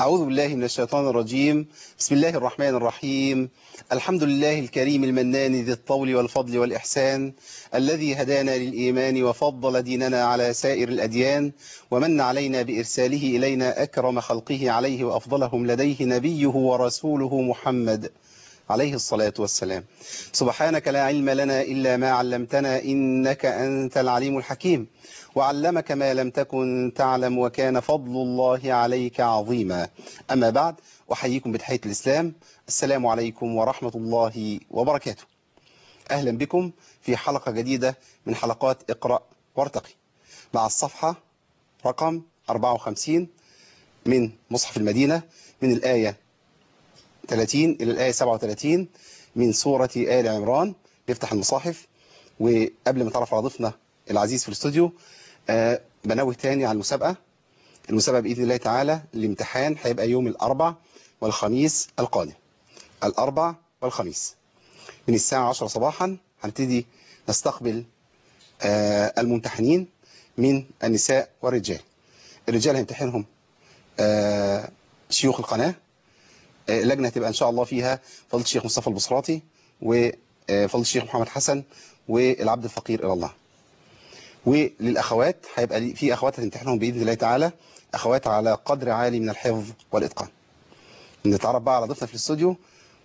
أعوذ بالله من الشيطان الرجيم بسم الله الرحمن الرحيم الحمد لله الكريم المنان ذي الطول والفضل والإحسان الذي هدانا للإيمان وفضل ديننا على سائر الأديان ومن علينا بإرساله إلينا أكرم خلقه عليه وأفضلهم لديه نبيه ورسوله محمد عليه الصلاة والسلام سبحانك لا علم لنا إلا ما علمتنا إنك أنت العليم الحكيم وعلمك ما لم تكن تعلم وكان فضل الله عليك عظيما أما بعد أحييكم بتحية الإسلام السلام عليكم ورحمة الله وبركاته أهلا بكم في حلقة جديدة من حلقات اقرأ وارتقي مع الصفحة رقم 54 من مصحف المدينة من الآية 30 إلى الآية 37 من سورة آل عمران نفتح المصاحف وقبل ما نتعرف على ضيفنا العزيز في الاستوديو آه بنوه تاني على المسابقة المسابقة بإذن الله تعالى الامتحان هيبقى يوم الأربع والخميس القادم الأربع والخميس من الساعة 10 صباحا هنبتدي نستقبل آه الممتحنين من النساء والرجال الرجال هيمتحنهم آه شيوخ القناة اللجنة هتبقى إن شاء الله فيها فضيلة الشيخ مصطفى البصراتي وفضيلة الشيخ محمد حسن والعبد الفقير إلى الله وللأخوات هيبقى في أخوات هتمتحنهم بإذن الله تعالى أخوات على قدر عالي من الحفظ والإتقان نتعرف بقى على ضيفنا في الاستوديو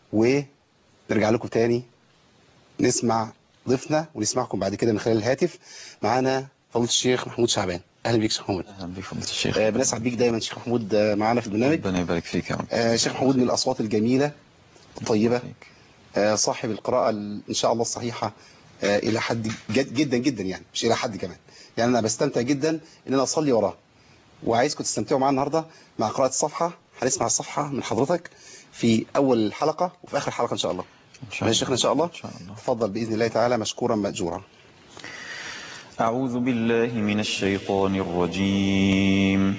ونرجع لكم تاني نسمع ضيفنا ونسمعكم بعد كده من خلال الهاتف معانا فضيلة الشيخ محمود شعبان اهلا بيك شيخ محمود اهلا بيك فضيله الشيخ آه بنسعد بيك دايما شيخ محمود آه معانا في البرنامج ربنا يبارك فيك يا رب آه شيخ محمود من الاصوات الجميله الطيبه فيك. آه صاحب القراءه ال- ان شاء الله الصحيحه آه الى حد جد جدا جدا يعني مش الى حد كمان يعني انا بستمتع جدا ان انا اصلي وراه وعايزكم تستمتعوا معانا النهارده مع قراءه الصفحه هنسمع الصفحه من حضرتك في اول الحلقه وفي اخر الحلقه ان شاء الله ان شاء ماشي يا شيخنا ان شاء الله ان شاء الله تفضل باذن الله تعالى مشكورا ماجورا أعوذ بالله من الشيطان الرجيم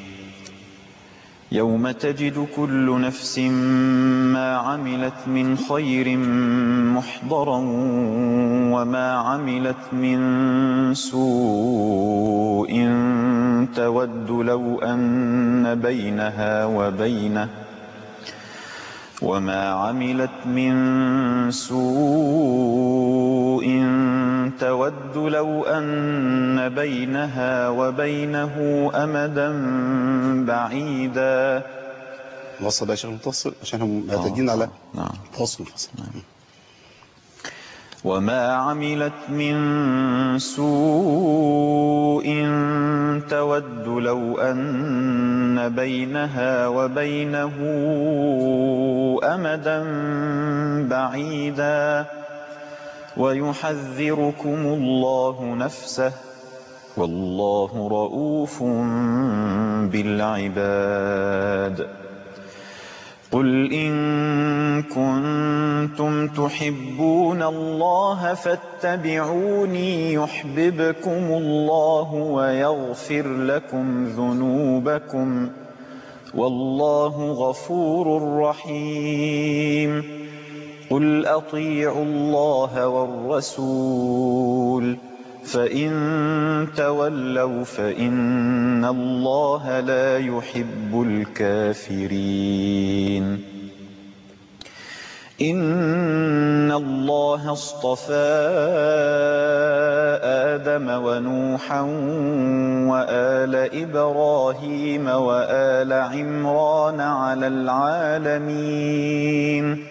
يوم تجد كل نفس ما عملت من خير محضرا وما عملت من سوء تود لو أن بينها وبينه وما عملت من سوء تود لو أن بينها وبينه أمدا بعيدا نوصل بقى يا شيخ متصل عشان هم معتادين على نعم تواصل منفصل وما عملت من سوء تود لو أن بينها وبينه أمدا بعيدا ويحذركم الله نفسه والله رؤوف بالعباد قل إن كنتم تحبون الله فاتبعوني يحببكم الله ويغفر لكم ذنوبكم والله غفور رحيم قل أطيعوا الله والرسول فإن تولوا فإن الله لا يحب الكافرين إن الله اصطفى آدم ونوحا وآل إبراهيم وآل عمران على العالمين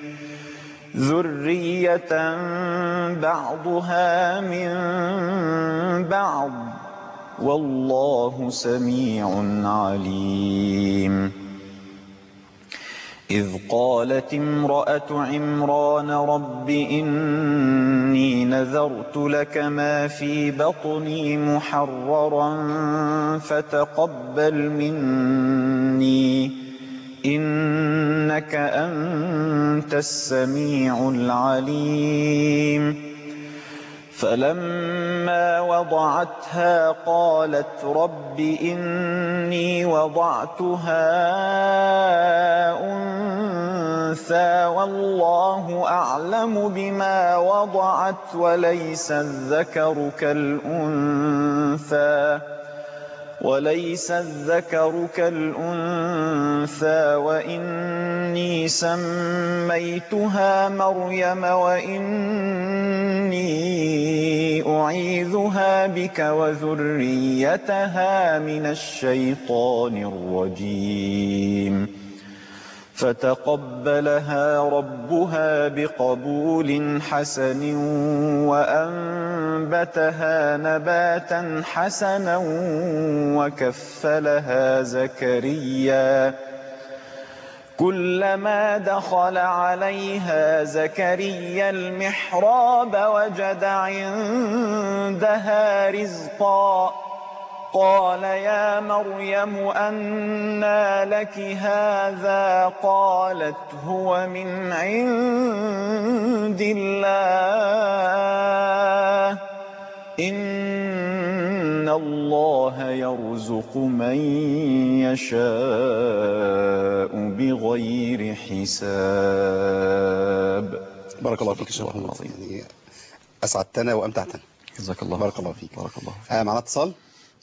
ذرية بعضها من بعض والله سميع عليم إذ قالت امرأة عمران رب إني نذرت لك ما في بطني محررا فتقبل مني إنك أنت السميع العليم فلما وضعتها قالت رب إني وضعتها أنثى والله أعلم بما وضعت وليس الذكر كالأنثى وليس الذكر كالأنثى وإني سميتها مريم وإني أعيذها بك وذريتها من الشيطان الرجيم فتقبلها ربها بقبول حسن وأنبتها نباتا حسنا وكفلها زكريا كلما دخل عليها زكريا المحراب وجد عندها رزقا قال يا مريم أنى لك هذا قالت هو من عند الله إن الله يرزق من يشاء بغير حساب بارك الله فيك يا شيخ الله محمد العظيم. يعني أسعدتنا وأمتعتنا جزاك الله بارك الله فيك. بارك الله فيك آه معنا اتصال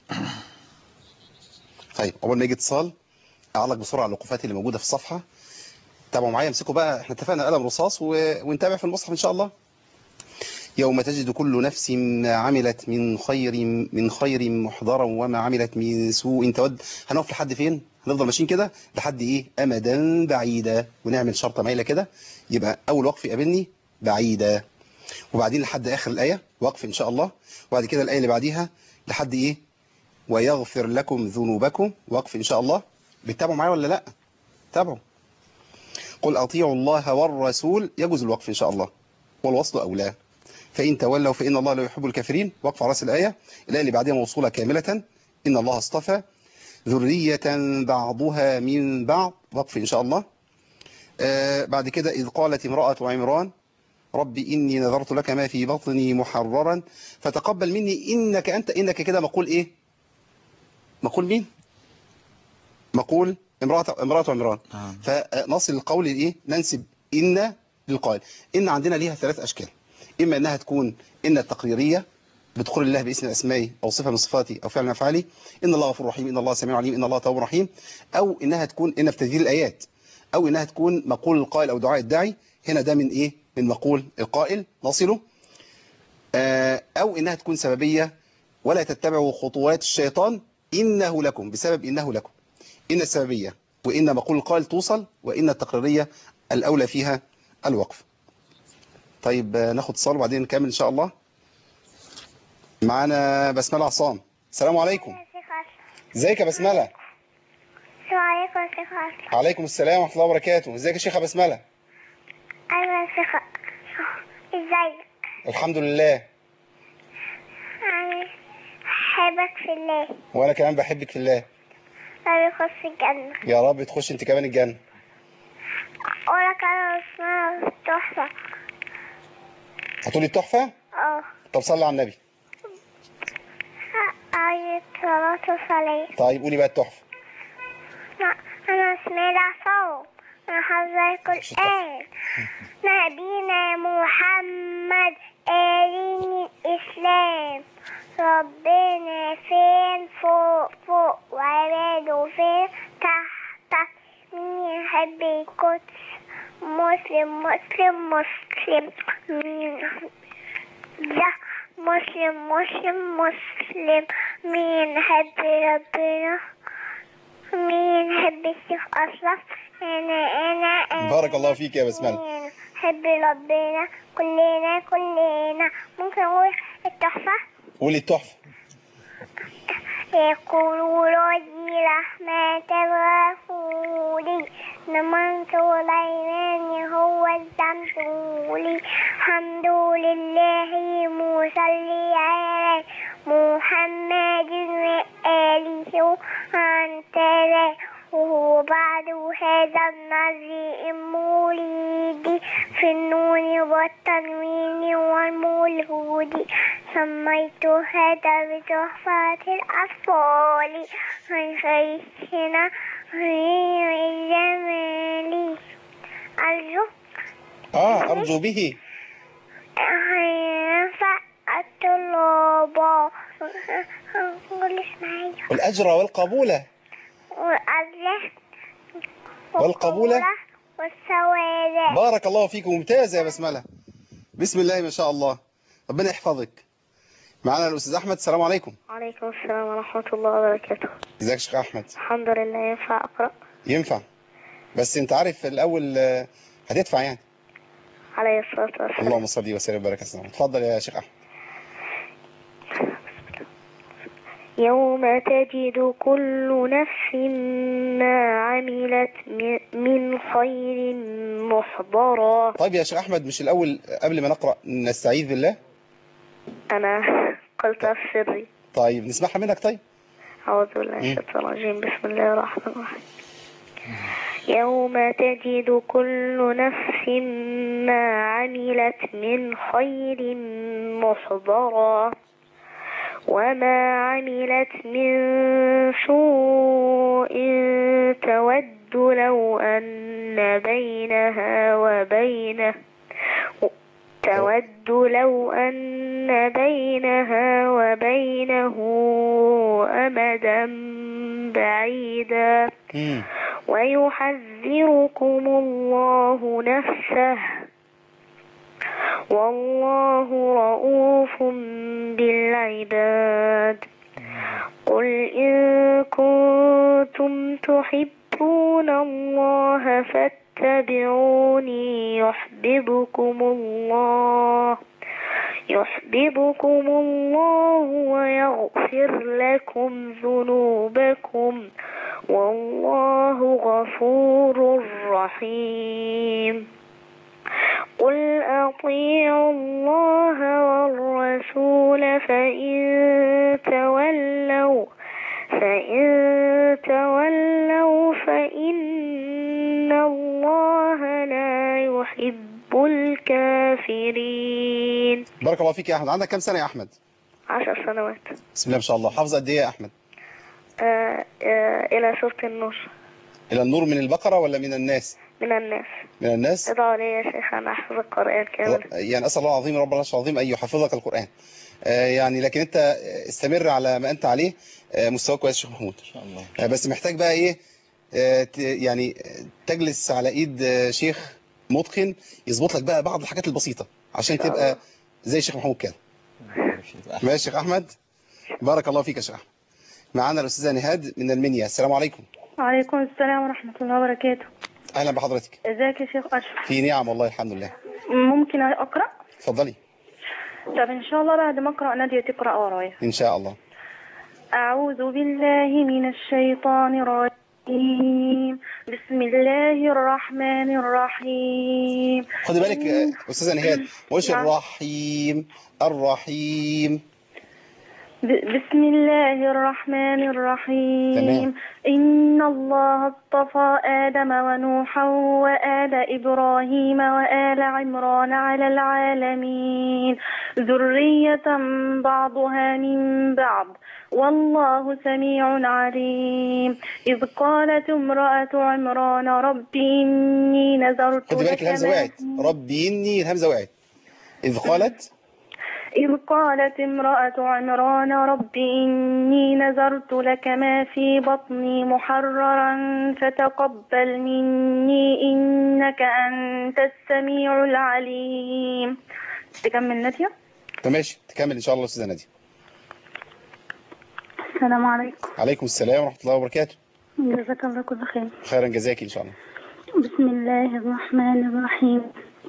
طيب أول ما يجي اتصال أعلق بسرعة على الوقوفات اللي موجودة في الصفحة تابعوا معايا امسكوا بقى احنا اتفقنا قلم رصاص و... ونتابع في المصحف إن شاء الله يوم تجد كل نفس ما عملت من خير من خير محضرا وما عملت من سوء تود هنقف لحد فين هنفضل ماشيين كده لحد ايه امدا بعيدا ونعمل شرطه مايله كده يبقى اول وقف يقابلني بعيدا وبعدين لحد اخر الايه وقف ان شاء الله وبعد كده الايه اللي بعديها لحد ايه ويغفر لكم ذنوبكم وقف ان شاء الله بتتابعوا معايا ولا لا تابعوا قل اطيعوا الله والرسول يجوز الوقف ان شاء الله والوصل اولى فإن تولوا فإن الله لا يحب الكافرين وقف على رأس الآية الآية اللي بعدها موصولة كاملة إن الله اصطفى ذرية بعضها من بعض وقف إن شاء الله آه بعد كده إذ قالت امرأة عمران رب إني نذرت لك ما في بطني محررا فتقبل مني إنك أنت إنك كده مقول إيه مقول مين مقول امرأة امرأة عمران نعم. فنصل القول إيه ننسب إن للقائل إن عندنا ليها ثلاث أشكال إما أنها تكون إن التقريرية بدخول الله باسم أسمائه أو صفة من صفاته أو فعل من أفعاله إن الله غفور رحيم إن الله سميع عليم إن الله تواب رحيم أو إنها تكون إن في تذييل الآيات أو إنها تكون مقول القائل أو دعاء الداعي هنا ده من إيه من مقول القائل نصله آه، أو إنها تكون سببية ولا تتبعوا خطوات الشيطان إنه لكم بسبب إنه لكم إن السببية وإن مقول القائل توصل وإن التقريرية الأولى فيها الوقف طيب آه، ناخد اتصال وبعدين نكمل إن شاء الله معانا بسملة عصام السلام عليكم ازيك يا بسملة السلام عليكم يا شيخ عاصم عليكم السلام ورحمة الله وبركاته ازيك يا شيخة بسملة أيوة يا شيخ ازيك الحمد لله يعني أحبك في الله وأنا كمان بحبك في الله لا يخش الجنة يا رب تخش انت كمان الجنة ولك أنا اسمها تحفة هتقولي التحفة اه طب صلي على النبي آية صلاة وصلاة طيب قولي بقى التحفة أنا اسمي العصام أنا حافظة القرآن نبينا محمد آلين الإسلام ربنا فين فوق فوق وعباده فين تحت تحت مين يحب القدس مسلم مسلم مسلم مين ده مسلم مسلم مسلم مين يحب ربنا مين يحب الشيخ أشرف أنا أنا أنا بارك الله فيك يا بسملة مين يحب ربنا كلنا كلنا ممكن أقول التحفة قولي التحفة يقول رجي رحمة الرسول نمن سليمان هو الزمزولي الحمد لله مصلي على محمد وآله وأنت وبعد هذا النظر المولد في النون والتنوين والمولود سميت هذا بتحفة الأطفال من خيشنا من الجمال أرجو اه أرجو به ينفع الطلاب قولش معايا الأجر والقبولة والأجر والقبولة والثواب بارك الله فيك ممتازة يا بسملة بسم الله ما شاء الله ربنا يحفظك معنا الأستاذ أحمد السلام عليكم عليكم السلام ورحمة الله وبركاته ازيك يا شيخ أحمد الحمد لله ينفع أقرأ ينفع بس انت عارف الأول آه، هتدفع يعني عليه الصلاة والسلام اللهم صل وسلم وبارك على سيدنا محمد. اتفضل يا شيخ أحمد يوم تجد كل نفس ما عملت م- من خير محضرا طيب يا شيخ أحمد مش الأول قبل ما نقرأ نستعيذ بالله أنا قلتها في سري طيب نسمعها منك طيب أعوذ بالله من الشيطان الرجيم بسم الله الرحمن الرحيم يوم تجد كل نفس ما عملت من خير محضرا وما عملت من سوء تود لو أن بينها وبينه تود لو أن بينها وبينه أمدا بعيدا مم. ويحذركم الله نفسه والله رؤوف بالعباد قل إن كنتم تحبون الله فاتبعوني يحببكم الله يحببكم الله ويغفر لكم ذنوبكم والله غفور رحيم قل أطيعوا الله والرسول فإن تولوا فإن تولوا فإن الله لا يحب الكافرين بارك الله فيك يا أحمد عندك كام سنة يا أحمد عشر سنوات بسم الله ما شاء الله حافظ قد إيه يا أحمد آه آه إلى سورة النور إلى النور من البقرة ولا من الناس من الناس من الناس ادعوا لي يا شيخ أنا أحفظ القرآن كامل يعني أسأل الله العظيم رب العرش العظيم أن يحفظك القرآن آه، يعني لكن أنت استمر على ما أنت عليه آه، مستواك كويس يا شيخ محمود إن شاء الله آه، بس محتاج بقى إيه آه، ت- يعني تجلس على إيد آه، شيخ متقن يظبط لك بقى بعض الحاجات البسيطة عشان إن شاء تبقى الله. زي الشيخ محمود كده ماشي يا شيخ أحمد بارك الله فيك يا شيخ أحمد معانا الأستاذة نهاد من المنيا السلام عليكم وعليكم السلام ورحمة الله وبركاته أهلا بحضرتك ازيك يا شيخ أشرف في نعم والله الحمد لله ممكن أقرأ اتفضلي طب إن شاء الله بعد ما أقرأ نادية تقرأ ورايا إن شاء الله أعوذ بالله من الشيطان الرجيم بسم الله الرحمن الرحيم خدي بالك آه، أستاذة نهاد وش نعم. الرحيم الرحيم ب- بسم الله الرحمن الرحيم تمام. إن الله اصطفى آدم ونوحا وآل إبراهيم وآل عمران على العالمين ذرية بعضها من بعض والله سميع عليم إذ قالت امرأة عمران رب إني نذرت خدي بالك لك الهمزة ما وقعت ربي إني الهمزة وقعت إذ قالت إذ قالت امرأة عمران رب إني نذرت لك ما في بطني محررا فتقبل مني إنك أنت السميع العليم تكمل نادية ماشي تكمل إن شاء الله أستاذة نادية السلام عليكم عليكم السلام ورحمة الله وبركاته جزاك الله كل خير خيرا جزاك إن شاء الله بسم الله الرحمن الرحيم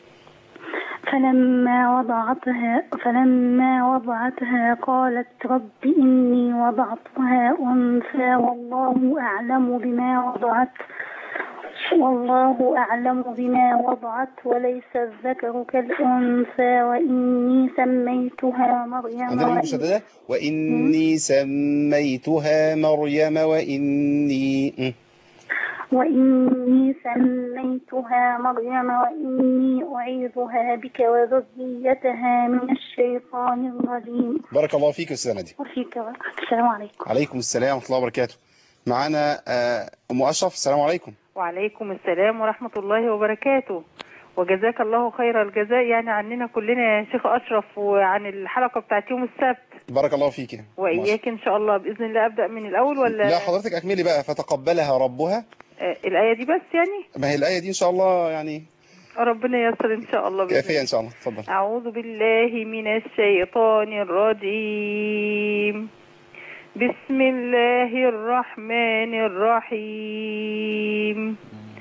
فلما وضعتها فلما وضعتها قالت رب إني وضعتها أنثى والله أعلم بما وضعت والله أعلم بما وضعت وليس الذكر كالأنثى وإني سميتها مريم عندنا نون وإن- مشددة وإني سميتها مريم وإني م. وإني سميتها مريم وإني أعيذها بك وذريتها من الشيطان الرجيم بارك الله فيك يا أستاذة نادية وفيك السلام عليكم عليكم السلام ورحمة الله وبركاته معانا آه، أم أشرف السلام عليكم وعليكم السلام ورحمة الله وبركاته وجزاك الله خير الجزاء يعني عننا كلنا يا شيخ أشرف وعن الحلقة بتاعت يوم السبت بارك الله فيك وإياك إن شاء الله بإذن الله أبدأ من الأول ولا لا حضرتك اكملي بقى فتقبلها ربها آه، الآية دي بس يعني ما هي الايه دي ان شاء الله يعني ربنا ييسر إن شاء الله بإذن كافيه الله ان شاء الله اتفضل أعوذ بالله من الشيطان الرجيم بسم الله الرحمن الرحيم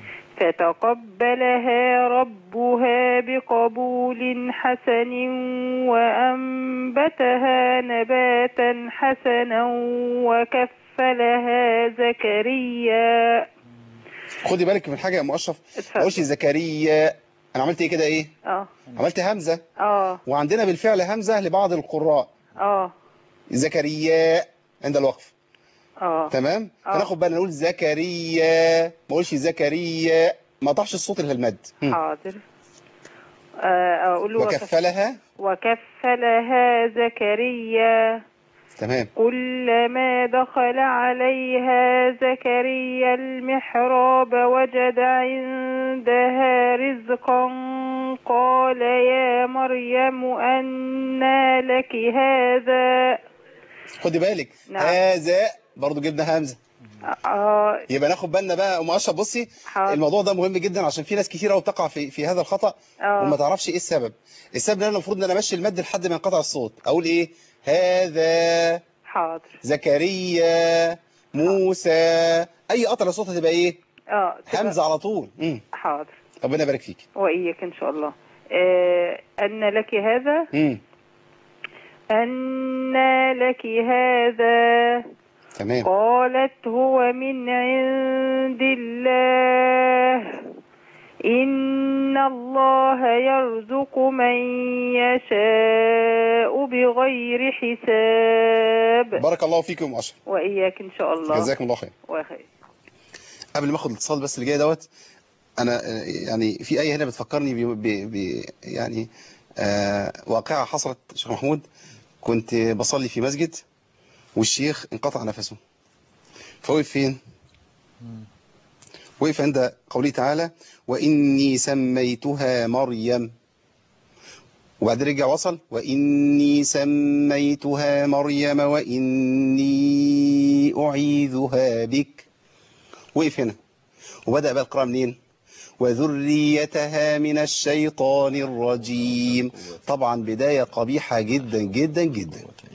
فتقبلها ربها بقبول حسن وأنبتها نباتا حسنا وكفلها زكريا خدي بالك من حاجه يا ام اشرف ما اتفضل. اقولش زكريا انا عملت ايه كده ايه اه عملت همزه اه وعندنا بالفعل همزه لبعض القراء اه زكريا عند الوقف اه تمام آه. فناخد بالنا نقول زكريا ما اقولش زكريا ما اطحش الصوت اللي في المد هم. حاضر آه، أقول له وكف- وكفلها وكفلها زكريا تمام كلما دخل عليها زكريا المحراب وجد عندها رزقا قال يا مريم أنى لك هذا خدي بالك نعم. هذا برضو جبنا همزه آه يبقى ناخد بالنا بقى ام اشرف بصي حاضر. الموضوع ده مهم جدا عشان في ناس كتير قوي بتقع في في هذا الخطا آه. وما تعرفش ايه السبب السبب ان انا المفروض ان انا امشي المد لحد ما ينقطع الصوت اقول ايه هذا حاضر زكريا موسى اي قطع صوت هتبقى ايه اه تبقى- همزه على طول امم حاضر ربنا يبارك فيك وإياك إن شاء الله آه أن لك هذا امم أنى لك هذا تمام قالت هو من عند الله إن الله يرزق من يشاء بغير حساب بارك الله فيك يا ام اشرف وإياك إن شاء الله جزاكم الله خير وخير قبل ما اخد الاتصال بس اللي جاي دوت انا آه، يعني في ايه هنا بتفكرني ب ب- ب يعني آه واقعه حصلت شيخ محمود كنت بصلي في مسجد والشيخ انقطع نفسه فوقف فين وقف عند قوله تعالى واني سميتها مريم وبعدين رجع وصل واني سميتها مريم واني اعيذها بك وقف هنا وبدأ بقى القراءة منين وذريتها من الشيطان الرجيم طبعا بداية قبيحة جدا جدا جدا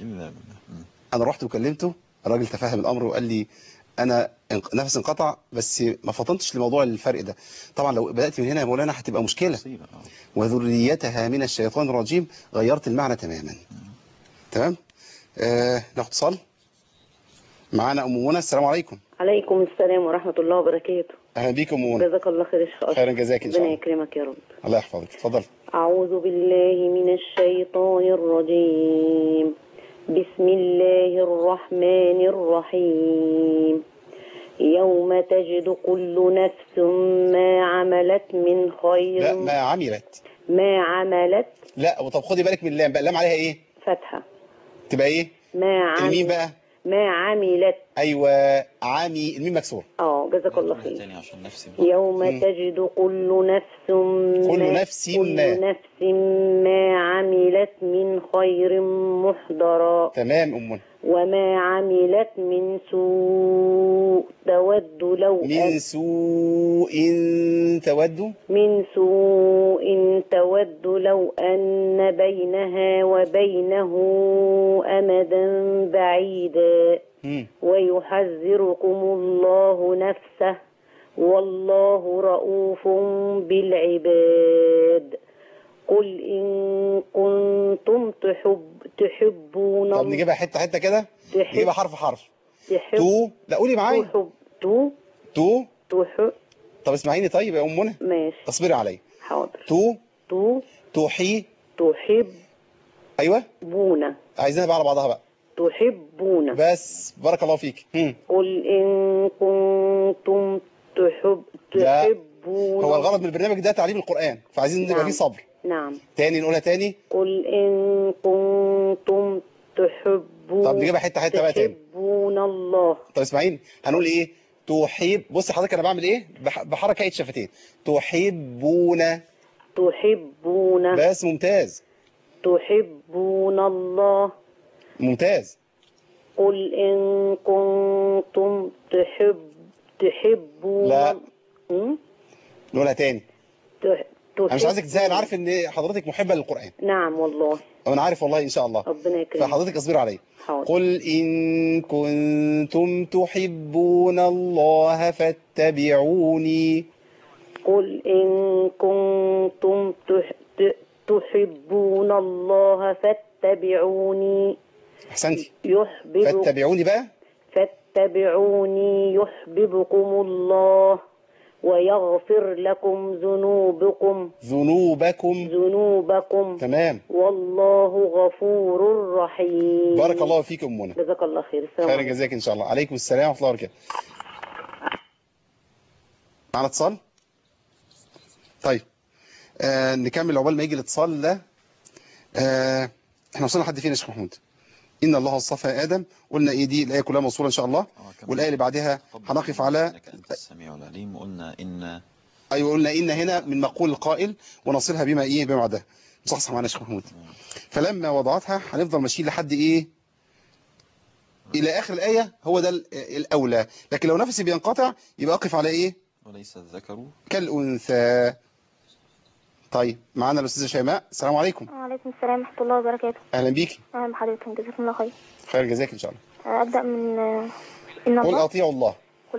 أنا رحت وكلمته الراجل تفهم الأمر وقال لي أنا انق- نفس انقطع بس ما فطنتش لموضوع الفرق ده طبعا لو بدأت من هنا يا مولانا هتبقى مشكلة وذريتها من الشيطان الرجيم غيرت المعنى تماما تمام آه ناخد اتصال معانا أم منى السلام عليكم عليكم السلام ورحمة الله وبركاته أهلا بيك أم منى جزاك الله خير يا شيخ أشرف. خيرا جزاك إن شاء ربنا الله يكرمك يا رب الله يحفظك اتفضل أعوذ بالله من الشيطان الرجيم بسم الله الرحمن الرحيم يوم تجد كل نفس ما عملت من خير لا ما عملت ما عملت لا طب خدي بالك من اللام بقى اللام عليها ايه فتحة تبقى ايه ما الميم عملت بقى ما عملت ايوه عامي الميم مكسور اه جزاك الله خير تاني عشان نفسي يوم مم. تجد كل نفس كل ما نفس كل ما. نفس ما عملت من خير محضرا تمام ام منى وما عملت من سوء تود لو من أن سوء تود من سوء تود لو أن بينها وبينه أمدا بعيدا مم. ويحذركم الله نفسه والله رؤوف بالعباد قل إن كنتم تحب تحبون طب نجيبها حته حته كده تحب نجيبها حرف حرف تحب تو لا قولي معايا تحب تو تو تحب طب اسمعيني طيب يا ام منى ماشي اصبري عليا حاضر تو تو توحي تحبون ايوه عايزينها بقى على بعضها بقى تحبون بس بارك الله فيك مم. قل إن كنتم تحب لا. تحبون هو الغرض من البرنامج ده تعليم القرآن فعايزين نبقى نعم. فيه صبر نعم تاني نقولها تاني قل إن كنتم تحبون طب نجيبها حته حته بقى تاني تحبون الله طب اسمعيني هنقول ايه تحب بص حضرتك انا بعمل ايه بح- بحركه ايد شفتين تحبون تحبون بس ممتاز تحبون الله ممتاز قل إن كنتم تحب تحبون لا. م? نقولها تاني تح... انا مش عايزك تحبون- تزعل عارف ان حضرتك محبه للقران نعم والله وانا عارف والله ان شاء الله ربنا يكرمك فحضرتك اصبري عليا حاضر قل إن كنتم تحبون الله فاتبعوني قل إن كنتم تح... ت- تحبون الله فاتبعوني أحسنتي يحببكم فاتبعوني بقى فاتبعوني يحببكم الله ويغفر لكم ذنوبكم ذنوبكم ذنوبكم تمام والله غفور رحيم بارك الله فيكم منى جزاك الله خير السلام خير عليكم. جزاك إن شاء الله عليكم السلام ورحمة الله وبركاته معنا اتصال طيب آه نكمل عقبال ما يجي الاتصال ده آه احنا وصلنا لحد فين يا شيخ محمود إن الله اصطفى آدم قلنا إيه دي الآية كلها موصولة إن شاء الله والآية اللي بعدها هنقف على انك انت السميع العليم وقلنا ان أيوة قلنا إن هنا من مقول القائل ونصلها بما إيه بما بعدها صح صح معنا يا شيخ محمود فلما وضعتها هنفضل ماشيين لحد إيه إلى آخر الآية هو ده ال- الأولى لكن لو نفسي بينقطع يبقى أقف على إيه وليس الذكر كالأنثى طيب معانا الأستاذة شيماء السلام عليكم وعليكم السلام ورحمة الله وبركاته أهلا بيكي أهلا بحضرتك جزاكم الله خير خير جزاك إن شاء الله أبدأ من آه، إن قل الله أطيعوا الله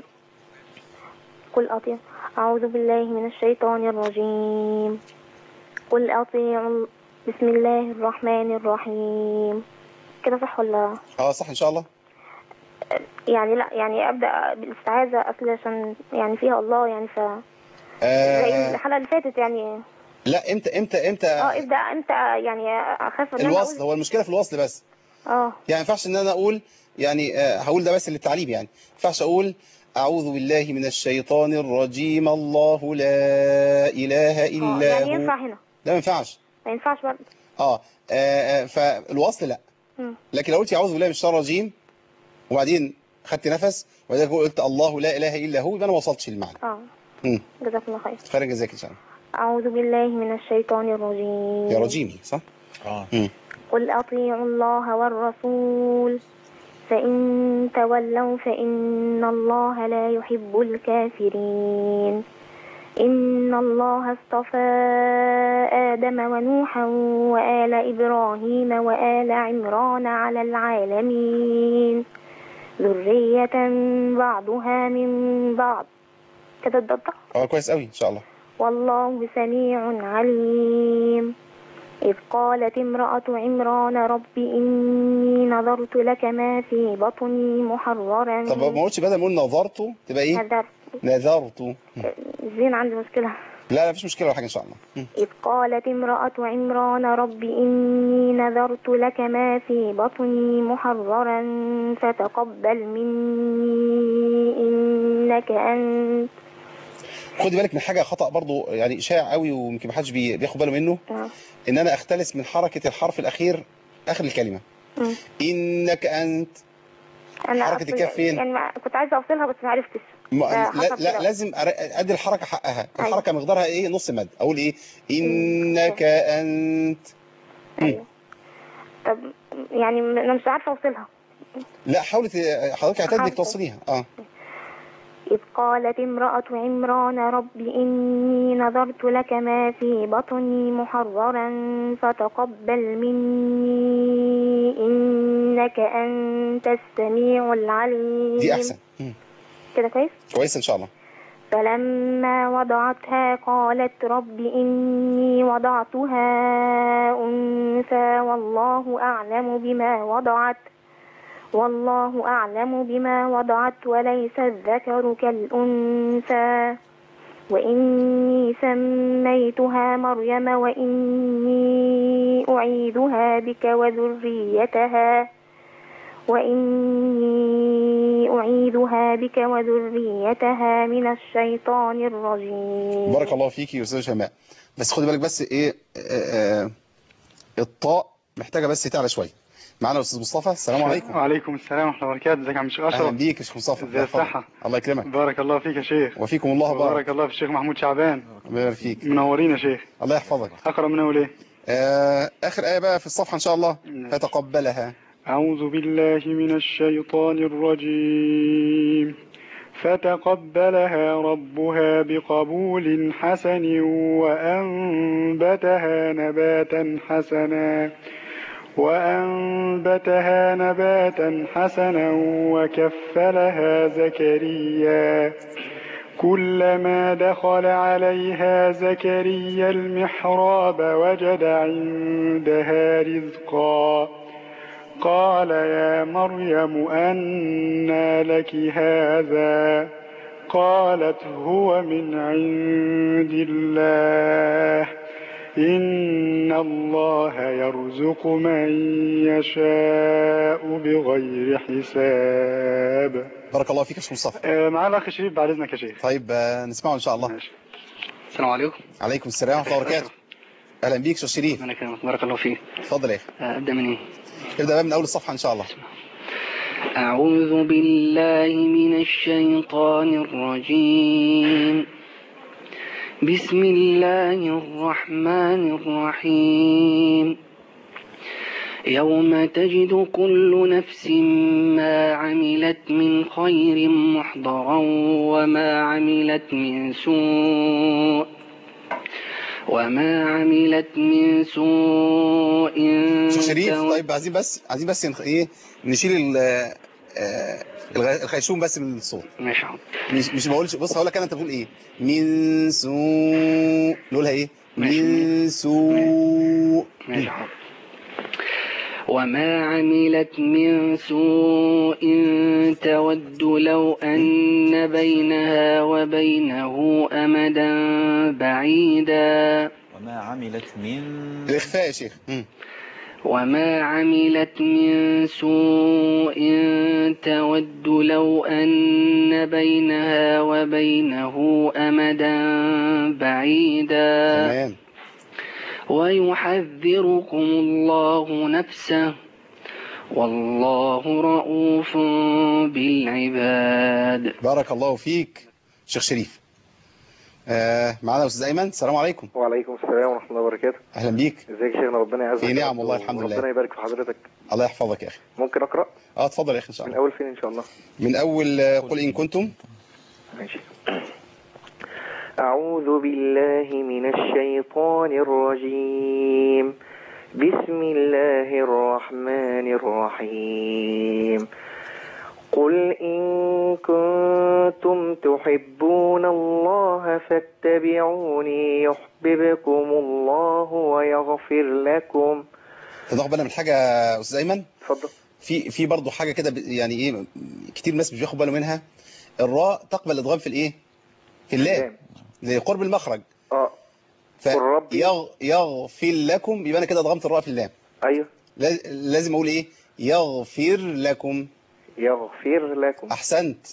قل أطيع أعوذ بالله من الشيطان الرجيم قل أطيعوا بسم الله الرحمن الرحيم كده صح ولا أه صح إن شاء الله يعني لا يعني أبدأ بالاستعاذة أصل عشان يعني فيها الله يعني ف زي آه الحلقة اللي فاتت يعني لا إمتى إمتى إمتى اه ابدأ أنت يعني أخاف إن أنا الوصل أقول هو المشكلة في الوصل بس اه يعني ما ينفعش ان انا اقول يعني آه، هقول ده بس للتعليم يعني ما ينفعش اقول اعوذ بالله من الشيطان الرجيم الله لا اله آه، الا يعني هو ينفع هنا ده ما ينفعش ما ينفعش برضه اه آه، آه، فالوصل لا مم. لكن لو قلت اعوذ بالله من الشيطان الرجيم وبعدين خدت نفس وبعدين قلت الله لا اله الا هو يبقى انا ما وصلتش للمعنى اه مم. جزاكم الله خير خير جزاك ان شاء الله أعوذ بالله من الشيطان الرجيم يا رجيمي صح اه مم. قل أطيعوا الله والرسول فإن تولوا فإن الله لا يحب الكافرين إن الله اصطفى آدم ونوحا وآل إبراهيم وآل عمران على العالمين ذرية بعضها من بعض كده الضبط اه كويس قوي ان شاء الله والله سميع عليم إذ قالت امرأة عمران رب إني نظرت لك ما في بطني محررا طب ما قلتش بدل ما اقول نظرته تبقى ايه نذرت نذرته مم. زين عندي مشكلة لا لا مفيش مشكله ولا حاجه ان شاء الله مم. إذ قالت امرأة عمران رب إني نذرت لك ما في بطني محررا فتقبل مني إنك أنت خدي بالك من حاجه خطا برضو يعني شائع قوي ويمكن محدش بي- بياخد باله منه آه. ان انا اختلس من حركه الحرف الاخير اخر الكلمه مم. انك انت أنا حركة أصل- الكاف فين؟ يعني ما- كنت عايزة أوصلها بس ما عرفتش ما ده لا, حصل لا كده. لازم أر- ادي الحركه حقها أيوة. الحركه مقدارها ايه نص مد اقول ايه انك انت مم. أيوة. طب يعني م- انا مش عارفه اوصلها لا حاولي ت- حضرتك اعتدي انك حاضر. توصليها اه إذ قالت امرأة عمران رب إني نظرت لك ما في بطني محررا فتقبل مني إنك أنت السميع العليم دي احسن مم. كده كويس كويس ان شاء الله فلما وضعتها قالت رب إني وضعتها أنثى والله أعلم بما وضعت والله أعلم بما وضعت وليس الذكر كالأنثى وإني سميتها مريم وإني أعيدها بك وذريتها وإني أعيدها بك وذريتها من الشيطان الرجيم بارك الله فيكي يا استاذه شيماء بس خدي بالك بس ايه آه آه الطاء محتاجه بس تعلى شويه معانا الاستاذ مصطفى السلام عليكم وعليكم السلام ورحمة الله وبركاته ازيك يا عم الشيخ اهلا أشرف بيك يا شيخ مصطفى ازي الصحة الله يكرمك بارك الله فيك يا شيخ وفيكم الله بارك بارك الله في الشيخ محمود شعبان الله يبارك فيك منورين يا شيخ الله يحفظك أقرأ من أول إيه آه اخر ايه بقى في الصفحه ان شاء الله فتقبلها أعوذ بالله من الشيطان الرجيم فتقبلها ربها بقبول حسن وأنبتها نباتا حسنا وأنبتها نباتا حسنا وكفلها زكريا كلما دخل عليها زكريا المحراب وجد عندها رزقا قال يا مريم أنى لك هذا قالت هو من عند الله إن الله يرزق من يشاء بغير حساب بارك الله فيك يا شيخ مصطفى آه، معاه الأخ شريف بعد إذنك يا شيخ طيب آه، نسمعه ان شاء الله ماشي. السلام عليكم عليكم السلام ورحمه الله وبركاته اهلا بيك شيخ شريف انا كريم بارك الله فيك اتفضل يا اخي آه، ابدا من ايه ابدا بقى من اول الصفحه ان شاء الله اعوذ بالله من الشيطان الرجيم بسم الله الرحمن الرحيم يوم تجد كل نفس ما عملت من خير محضرا وما عملت من سوء وما عملت من سوء شيخ شريف تو- طيب عايزين بس عايزين بس نخ- ايه نشيل ال آه، الغ- الخيشوم بس من الصوت ماشي يا عم. مش مش بقولش بص هقول لك انا انت بتقول ايه من سوء نقولها ايه ماشي. من سوء ماشي يا عم. وما عملت من سوء تود لو أن بينها وبينه أمدا بعيدا وما عملت من الاخفاء يا شيخ مم. وما عملت من سوء تود لو أن بينها وبينه أمدا بعيدا تمام ويحذركم الله نفسه والله رؤوف بالعباد بارك الله فيك شيخ شريف آه معانا استاذ ايمن السلام عليكم وعليكم السلام ورحمة الله وبركاته اهلا بيك ازيك يا شيخنا ربنا يعزك في نعم والله الحمد لله. ربنا يبارك في حضرتك الله يحفظك يا اخي ممكن أقرأ اه اتفضل يا اخي ان شاء من الله أول فين إن شاء الله من اول آه، قل ان كنتم ماشي أعوذ بالله من الشيطان الرجيم بسم الله الرحمن الرحيم قل إن كنتم تحبون الله فاتبعوني يحببكم الله ويغفر لكم تاخد بالنا من حاجه يا استاذ ايمن اتفضل في في برضه حاجه كده ب- يعني ايه كتير ناس مش بياخد بالهم منها الراء تقبل ادغام في الايه في اللام لقرب المخرج اه قل ربي. يغفر لكم يبقى انا كده ادغمت الراء في اللام أيوه لاز- لازم اقول ايه يغفر لكم يغفر لكم احسنت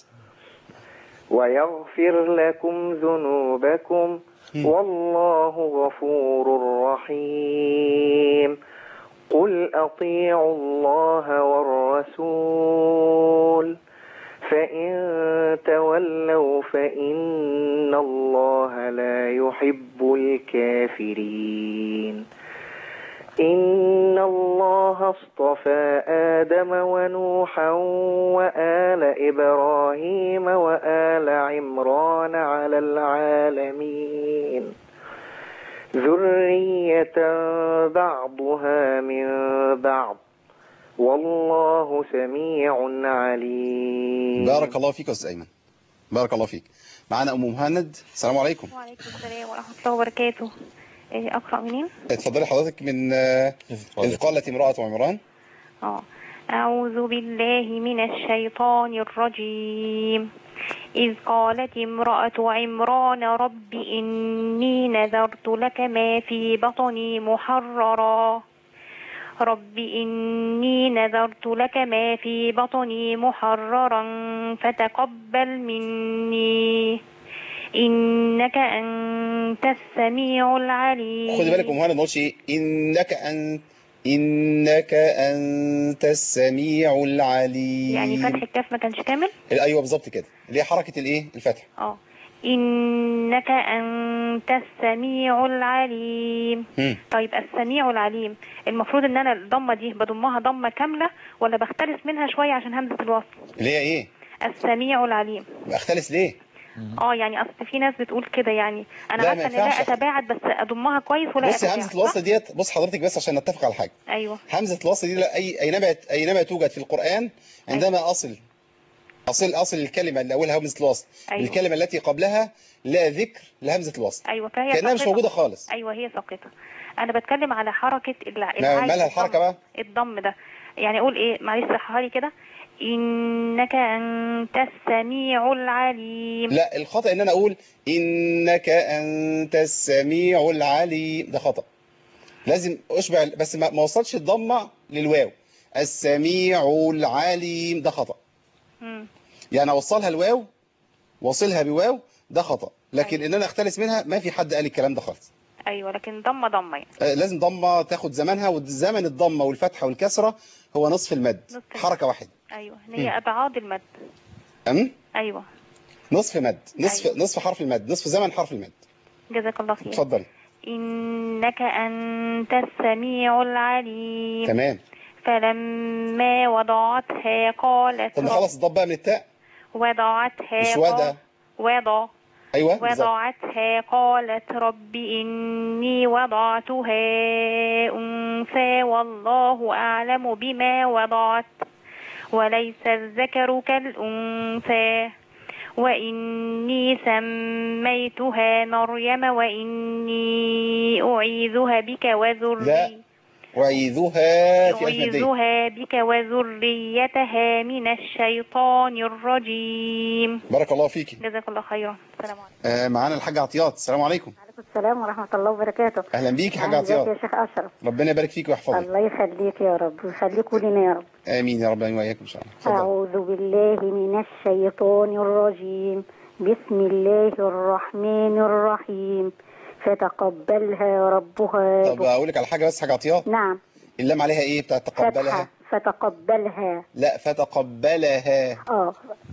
ويغفر لكم ذنوبكم مم. والله غفور رحيم قل أطيعوا الله والرسول فإن تولوا فإن الله لا يحب الكافرين إن الله اصطفى آدم ونوحا وآل إبراهيم وآل عمران على العالمين ذرية بعضها من بعض والله سميع عليم بارك الله فيك يا استاذ ايمن بارك الله فيك معانا ام مهند السلام عليكم وعليكم السلام ورحمة الله وبركاته إيه، أقرأ منين؟ اتفضلي حضرتك من آه، اذ قالت امراه عمران اه أعوذ بالله من الشيطان الرجيم إذ قالت امرأة عمران رب إني نذرت لك ما في بطني محررا رب إني نذرت لك ما في بطني محررا فتقبل مني إنك أنت السميع العليم خدي بالك يا ام مهند ما قلتش ايه انك ان إنك أنت السميع العليم يعني فتح الكاف ما كانش كامل أيوة بالظبط كده اللي هي حركة الإيه الفتح اه إنك أنت السميع العليم مم. طيب السميع العليم المفروض ان انا الضمه دي بضمها ضمه كامله ولا بختلس منها شويه عشان همزه الوصل اللي هي إيه السميع العليم أختلس ليه اه يعني اصل في ناس بتقول كده يعني انا لا، ما عارفه ان لا ينفعش. اتباعد بس اضمها كويس ولا بص اتباعد همزة الوصل ديت بص حضرتك بس عشان نتفق على حاجة ايوه همزة الوصل دي لا- أي أينما أينما توجد في القرآن عندما أصل أصل أصل الكلمة اللي أولها همزة الوصل أيوة. الكلمة التي قبلها لا ذكر لهمزة الوصل ايوه فهي كأنها مش ساقطة. موجودة خالص ايوه هي ساقطه انا بتكلم على حركه الع... ما- العين مالها الحركة بقى الضم ده يعني اقول ايه معلش صحها لي كده انك انت السميع العليم لا الخطأ ان انا اقول انك انت السميع العليم ده خطأ لازم اشبع بس ما ما وصلش الضمه للواو السميع العليم ده خطأ مم. يعني اوصلها الواو واصلها بواو ده خطأ لكن ان انا اختلس منها ما في حد قال الكلام ده خالص ايوه لكن ضمه ضمه يعني آه، لازم ضمه تاخد زمانها وزمن الضمه والفتحه والكسره هو نصف المد نصف المد. حركه واحده ايوه هي ابعاد المد أم؟ ايوه نصف مد نصف نصف حرف المد نصف زمن حرف المد جزاك الله خير اتفضلي إنك أنت السميع العليم تمام فلما وضعتها قالت طب نخلص الضب بقى من التاء وضعتها مش قال- وضع وضع ايوه بالظبط وضعتها قالت رب إني وضعتها أنثى والله أعلم بما وضعت وليس الذكر كالأنثى وإني سميتها مريم وإني أعيذها بك لا وذريتها أعيذها في ألف مادية أعيذها بك وذريتها من الشيطان الرجيم بارك الله فيكي جزاك الله خيرا السلام عليكم آه معانا الحاج عطيات السلام عليكم السلام ورحمة الله وبركاته أهلا بيكي حاج أهلا بك يا عطيات شيخ أشرف ربنا يبارك فيك ويحفظك الله يخليك يا رب ويخليكوا لنا يا رب آمين يا رب العالمين وإياكم إن شاء الله اتفضل أعوذ بالله من الشيطان الرجيم بسم الله الرحمن الرحيم فتقبلها ربها طب أقول لك على حاجة بس حاج عطيات نعم اللام عليها إيه بتاعت تقبلها فتحة فتقبلها لا فتقبلها اه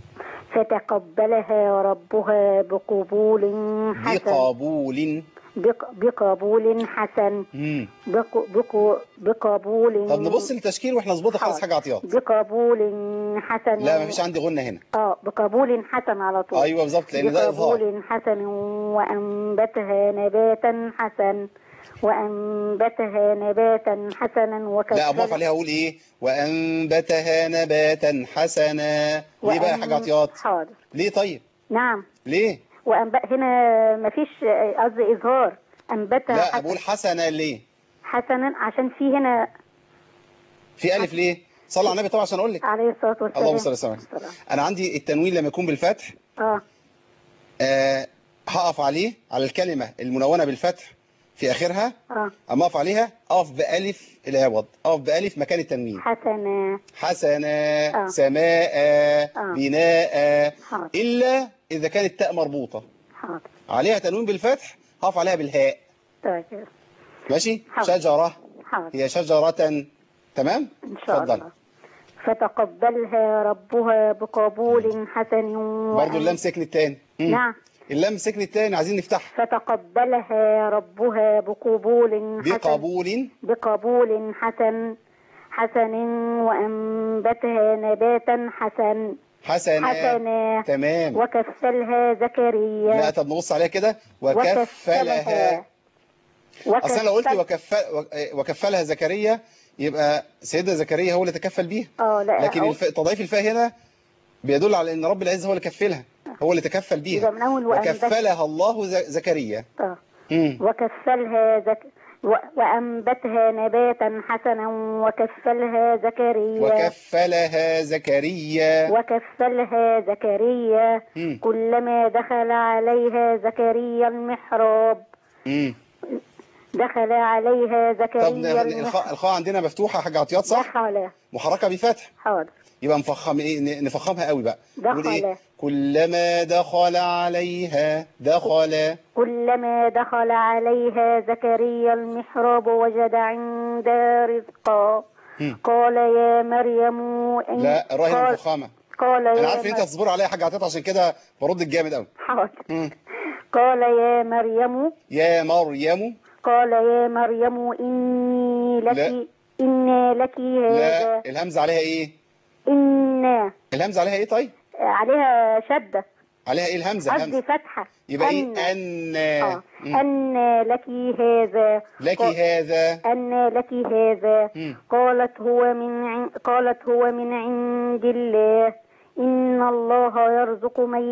فتقبلها ربها بقبول حسن بقبول بق بقبول حسن مم. بق بق بقبول طب نبص للتشكيل واحنا نظبطها خلاص حاجة عطيات بقبول حسن لا مفيش عندي غنة هنا اه بقبول حسن على طول أيوة بالظبط لأن ده إظهار بقبول حسن وأنبتها نباتا حسن وأنبتها نباتا حسنا وكفل لا أضاف عليها أقول إيه وأنبتها نباتا حسنا ليه بقى يا حاج عطيات حاضر ليه طيب نعم ليه وأنبت هنا مفيش قصدي إظهار أنبتها لا حسن بقول حسنا ليه حسنا عشان في هنا في ألف ليه صلى على النبي طبعا عشان أقول لك عليه الصلاة والسلام اللهم صل وسلم أنا عندي التنوين لما يكون بالفتح اه آه هقف عليه على الكلمة المنونة بالفتح في آخرها اه أما أقف عليها أقف بألف العوض أقف بألف مكان التنوين حسنا حسنا آه. سماء آه. بناء حاضر إلا إذا كانت التاء مربوطة حاضر عليها تنوين بالفتح هقف عليها بالهاء طيب ماشي حاضر. شجرة حاضر هي شجرة تمام إن شاء اتفضل. الله فتقبلها ربها بقبول حسن برضو اللام سكن التاني مم. نعم اللام سكن التاني عايزين نفتحها فتقبلها ربها بقبول حسن بقبول بقبول حسن حسن وأنبتها نباتا حسن حسنا حسنا تمام وكفلها زكريا لا طب نبص عليها كده وكفلها اصل انا لو قلت وكفل وكفلها زكريا يبقى سيدنا زكريا هو اللي تكفل بيها اه لا لكن الف... تضعيف الفاء هنا بيدل على ان رب العزه هو اللي كفلها هو اللي تكفل بيها يبقى من أول وأنبت- وكفلها الله ز... زكريا آه. مم. وكفلها زك... و... وأنبتها نباتا حسنا وكفلها زكريا وكفلها زكريا وكفلها زكريا مم. كلما دخل عليها زكريا المحراب مم. دخل عليها طب زكريا ن- الخاء الخاء عندنا مفتوحة يا حاج عطيات صح دخل محركة بفتح حاضر يبقى نفخم ايه ن- نفخمها قوي بقى نقول ايه دخل كلما دخل عليها دخل كلما دخل عليها زكريا المحراب وجد عندها رزقا هم. قال يا مريم إن لا الراء هنا قال, مفخمة قال انا يا عارف ان انت مر- هتصبر عليا يا حاج عطيات عشان كده برد الجامد قوي حاضر مم. قال يا مريم يا مريم قال يا مريم إني لا. لك إن لك هذا لا الهمزة عليها ايه إن الهمزة عليها ايه طيب عليها شدة عليها ايه الهمزة قصدي الهمزة فتحة يبقى ايه أن ان آه. مم. أن لك هذا لك قال- هذا أن لك هذا مم. قالت هو من عن... قالت هو من عند الله إن الله يرزق من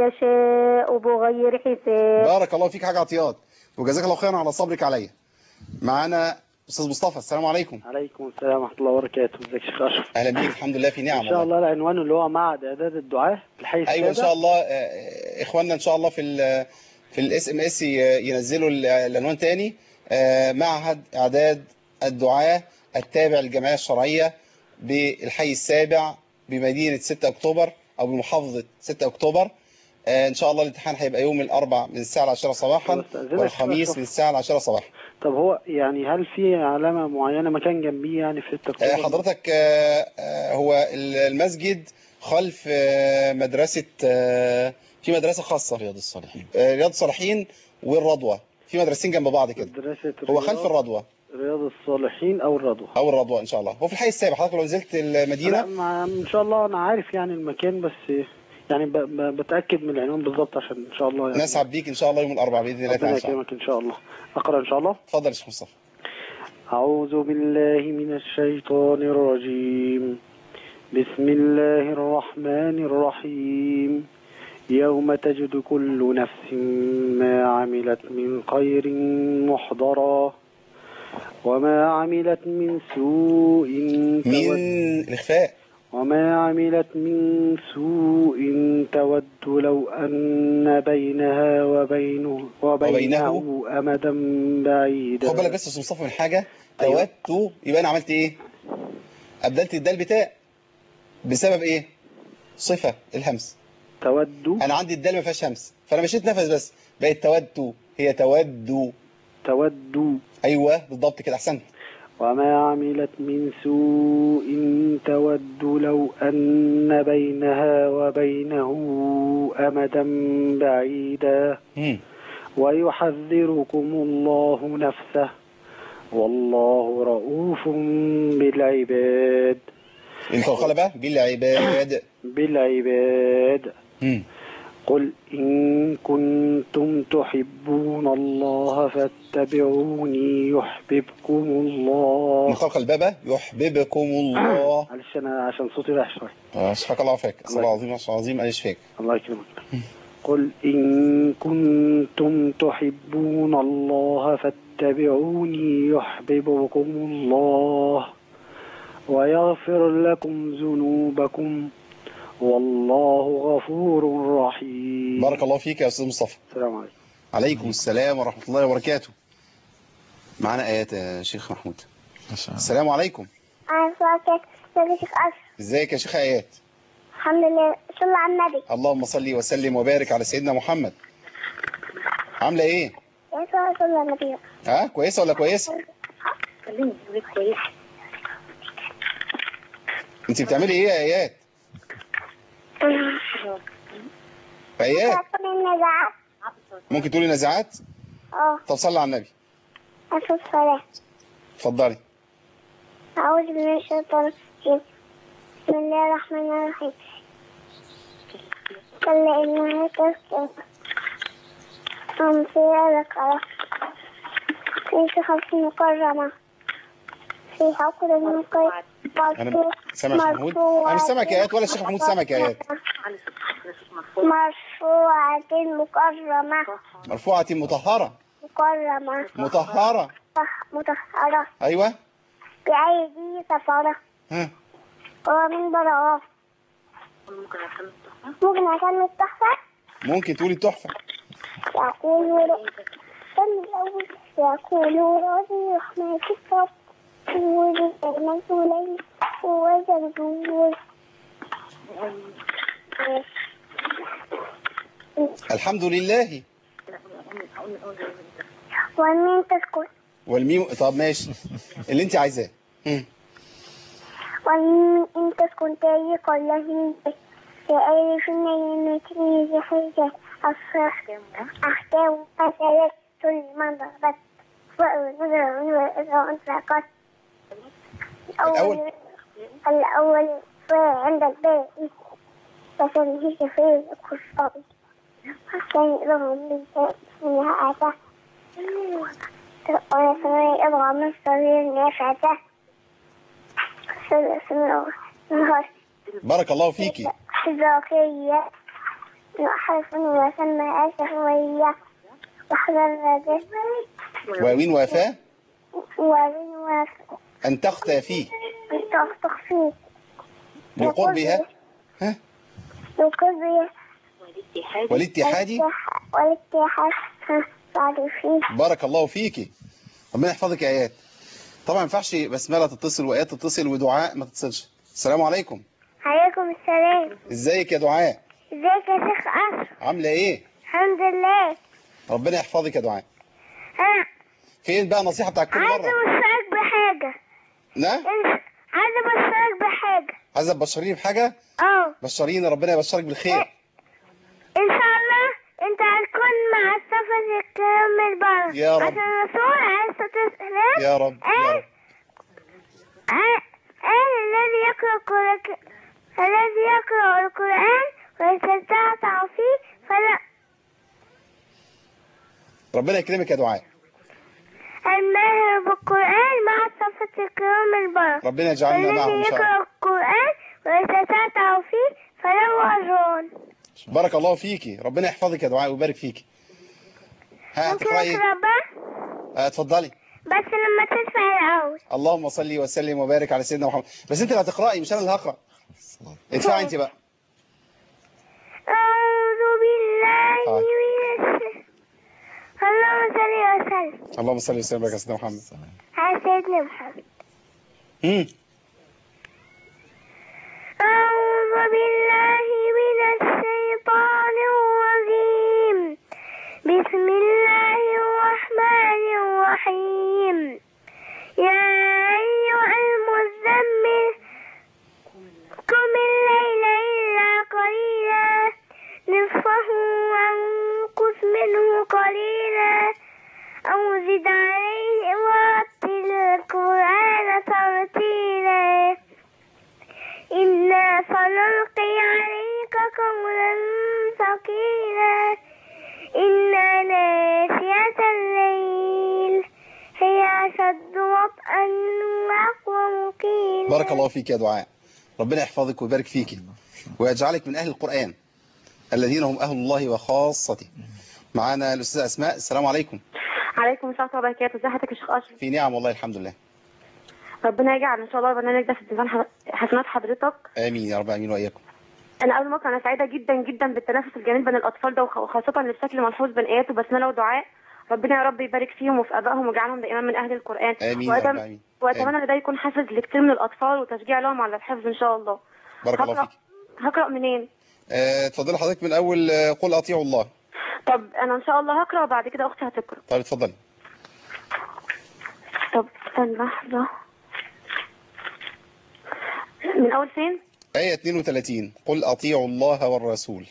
يشاء بغير حساب بارك الله فيك حاج عطيات وجزاك الله خيرا على صبرك عليا معانا استاذ مصطفى السلام عليكم عليكم السلام ورحمة الله وبركاته ازيك يا شيخ أشرف اهلا بيك الحمد لله في نعم إن شاء الله العنوان اللي هو معهد إعداد الدعاء في الحي ايوه ان السابع. شاء الله آه، اخواننا ان شاء الله في ال في الاس ام اس ينزلوا ال- العنوان تاني آه، معهد اعداد الدعاة التابع للجمعيه الشرعيه بالحي السابع بمدينه 6 اكتوبر او بمحافظه 6 اكتوبر آه، ان شاء الله الامتحان هيبقى يوم الاربع من الساعه 10 صباحا أستأذنك والخميس أشرف. من الساعه 10 صباحا طب هو يعني هل في علامة معينة مكان جنبيه يعني في 6 آه، أكتوبر؟ حضرتك آه، آه، هو المسجد خلف آه، مدرسة آه، في مدرسة خاصة رياض الصالحين رياض الصالحين والرضوى في مدرستين جنب بعض كده مدرسة هو خلف الرضوى رياض الصالحين أو الرضوى او الرضوى ان شاء الله هو في الحي السابع حضرتك لو نزلت لا المدينة ما إن شاء الله أنا عارف يعني المكان بس يعني ب... ب... بتأكد من العنوان بالظبط عشان إن شاء الله يعني نسعد بيك ان شاء الله يوم الاربعاء باذن الله ربنا تعالى إن شاء الله. يكرمك إن شاء الله أقرأ إن شاء الله اتفضل يا شيخ مصطفى أعوذ بالله من الشيطان الرجيم بسم الله الرحمن الرحيم يوم تجد كل نفس ما عملت من خير محضرا وما عملت من سوء تود من الإخفاء وما عملت من سوء تود لو أن بينها وبينه وبينه أمدا بعيدا خد بالك بس يا استاذ مصطفى من حاجة أيوة. تودت يبقى انا عملت ايه ابدلت الدال بتاء بسبب ايه صفة الهمس تود انا عندي الدال ما فيهاش همس فانا مشيت نفس بس بقت تود هي تود تود ايوه بالضبط كده احسنت وما عملت من سوء تود لو أن بينها وبينه أمدا بعيدا مم. ويحذركم الله نفسه والله رؤوف بالعباد الخلبة بالعباد بالعباد مم. قل إن كنتم تحبون الله فاتبعوني يحببكم الله من خلق البابا يحببكم الله معلش أنا عشان صوتي رايح شوية آه، شفاك الله عافاك صلى الله العظيم صلى الله العظيم أن يشفيك الله يكرمك قل إن كنتم تحبون الله فاتبعوني يحببكم الله ويغفر لكم ذنوبكم والله غفور رحيم بارك الله فيك يا أستاذ مصطفى السلام عليكم عليكم السلام ورحمة الله وبركاته معنا آيات يا شيخ محمود السلام عليكم أنا فاكر ازيك أشرف ازيك يا شيخ آيات الحمد لله صلى على النبي اللهم صل وسلم وبارك على سيدنا محمد عاملة ايه يا صلى صلى على النبي ها كويسة ولا كويسة خليني كويس انت بتعملي ايه يا آيات آيات كل النزاعات ممكن تقولي نزاعات اه طب صلي على النبي أشوف الصلاة اتفضلي أعوذ بالله من الشيطان الرجيم بسم الله الرحمن الرحيم كلا إنها تذكرة أم فيها ذكرة في صحف مكرمة في حقل مكرمة انا سامع يا شيخ محمود انا مش سامعك يا آيات ولا الشيخ محمود سامعك يا آيات مرفوعة مكرمة مرفوعة مطهرة مكرمة مطهرة صح مطهرة ايوه بأيدي سفرة ها ومن براءة ممكن أكمل التحفة ممكن تقولي التحفة يقول الفم الأول يقول ربي رحمة الرب والمسؤولين وزرزور الحمد لله والمين تسكت والميم طب ماشي اللي انت عايزاه مم. والمين إن تسكن طريق الله يعرف النعمة حجة الصح أحكام أسألت ثم ضربت وأنذر وأنذر أنفقت الأول الأول عند الباقي فسنهي في الكفار الثاني لهم بالباقي منها آتاه والثاني أبغى من صغير نافعته النهار بارك الله فيكي الزاكية حرف وسمى أسهوية وحضر به واوين وافاه ومن وف ان تختفي تخفي لقربها لقربها والاتحاد والاتحاد ها، بعد فيه بارك الله فيكي ربنا يحفظك يا ايات طبعا ما ينفعش بسمله تتصل وايات تتصل ودعاء ما تتصلش السلام عليكم عليكم السلام ازيك يا دعاء ازيك يا شيخ أشرف عامله ايه الحمد لله ربنا يحفظك يا دعاء أنا فين بقى النصيحه بتاعت كل عايزة مره أبشرك بحاجة نعم انت عايزة أبشرك بحاجة عايزه تبشريني بحاجه اه بشريني ربنا يبشرك بالخير إن شاء الله أنت هتكون مع السفر الكرام البر يا رب. عشان الرسول عليه الصلاة والسلام يا رب يا قال رب قال قال الذي يقرأ القرآن الذي يقرأ القرآن ويتتعتع فيه فلا ربنا يكرمك يا دعاء الماهر بالقرآن مع الصفة الكرام البر ربنا يجعلنا معهم ان والذي شاء الله يقرأ القرآن ويتتعتع فيه فله أجران بارك الله فيكي ربنا يحفظك يا دعاء ويبارك فيكي ها ممكن هتقراي ايه أقرأ بقى آه، اتفضلي بس لما تدفع الأول اللهم صل وسلم وبارك على سيدنا محمد بس انت اللي هتقراي مش انا اللي هقرا ادفعي انت بقى أعوذ بالله طيب. من الشيطان اللهم صل وسلم اللهم صل وسلم وبارك على سيدنا محمد على سيدنا محمد امم أعوذ بالله من الشيطان الرجيم بسم الله الرحمن الرحيم يا أيها المزمل قم الليل إلا قليلا نصفه وانقص منه قليلا أو زد عليه ورتل القرآن ترتيلا إنا سنلقي عليك قولا ثقيلا إن ناشئة الليل هي أشد وطئا وأقوى قيلا بارك الله فيك يا دعاء ربنا يحفظك ويبارك فيك ويجعلك من أهل القرآن الذين هم أهل الله وخاصته معانا الأستاذة أسماء السلام عليكم عليكم السلام ورحمة الله وبركاته ازي حضرتك يا شيخ أشرف في نعم والله الحمد لله ربنا يجعل إن شاء الله البرنامج ده في ميزان ح- حسنات حضرتك آمين يا رب آمين وإياكم أنا قبل ما أقرأ أنا سعيدة جدا جدا بالتنافس الجميل بين الأطفال ده وخ- وخاصة اللي بشكل ملحوظ بين آيات وبسملة ودعاء ربنا يا رب يبارك فيهم وفي آبائهم ويجعلهم دائما من أهل القرآن آمين يا رب وأتم- آمين وأتمنى إن ده يكون حافز لكثير من الأطفال وتشجيع لهم على الحفظ إن شاء الله بارك الله هقرأ فيك هقرأ منين؟ آه، اتفضلي حضرتك من أول آه، قل أطيعوا الله طب أنا إن شاء الله هقرأ وبعد كده أختي هتقرأ طيب اتفضلي طب استنى لحظة من أول فين؟ آية 32 قل أطيعوا الله والرسول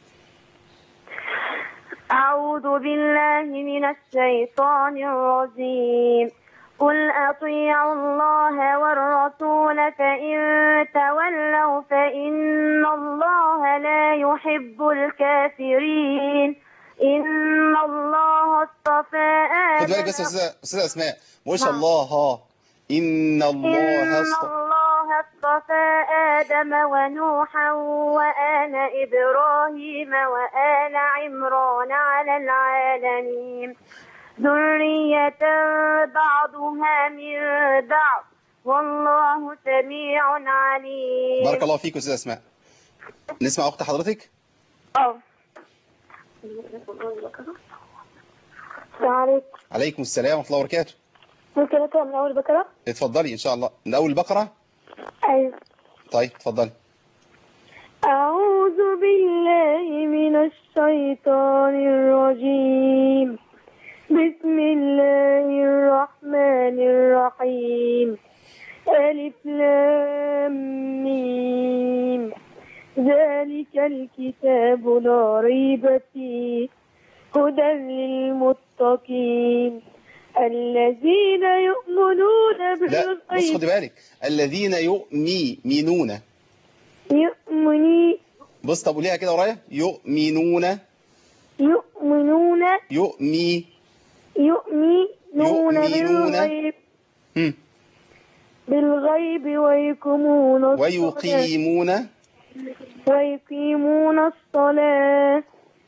أعوذ بالله من الشيطان الرجيم قل أطيعوا الله والرسول فإن تولوا فإن الله لا يحب الكافرين إن الله اصطفى خد بالك آدم بس يا أستاذة أستاذة أسماء ما شاء الله ها إن الله إن اصطفى الله اصطفى آدم ونوحا وآل إبراهيم وآل عمران على العالمين ذرية بعضها من بعض والله سميع عليم بارك الله فيك يا أستاذة أسماء نسمع أخت حضرتك اه السلام عليكم عليكم السلام ورحمة الله وبركاته ممكن أقرأ من أول بكرة؟ اتفضلي إن شاء الله من أول البقرة أيوة طيب اتفضلي أعوذ بالله من الشيطان الرجيم بسم الله الرحمن الرحيم ألف لام ميم ذلك الكتاب لا ريب فيه هدى للمتقين الذين يؤمنون لا بص خدي بالغيب بالك الذين يؤمنون يؤمني بص طب قوليها كده ورايا يؤمنون يؤمنون يؤمي يؤمنون يؤمنون. بالغيب هم. بالغيب ويقيمون الصلاة ويقيمون ويقيمون الصلاة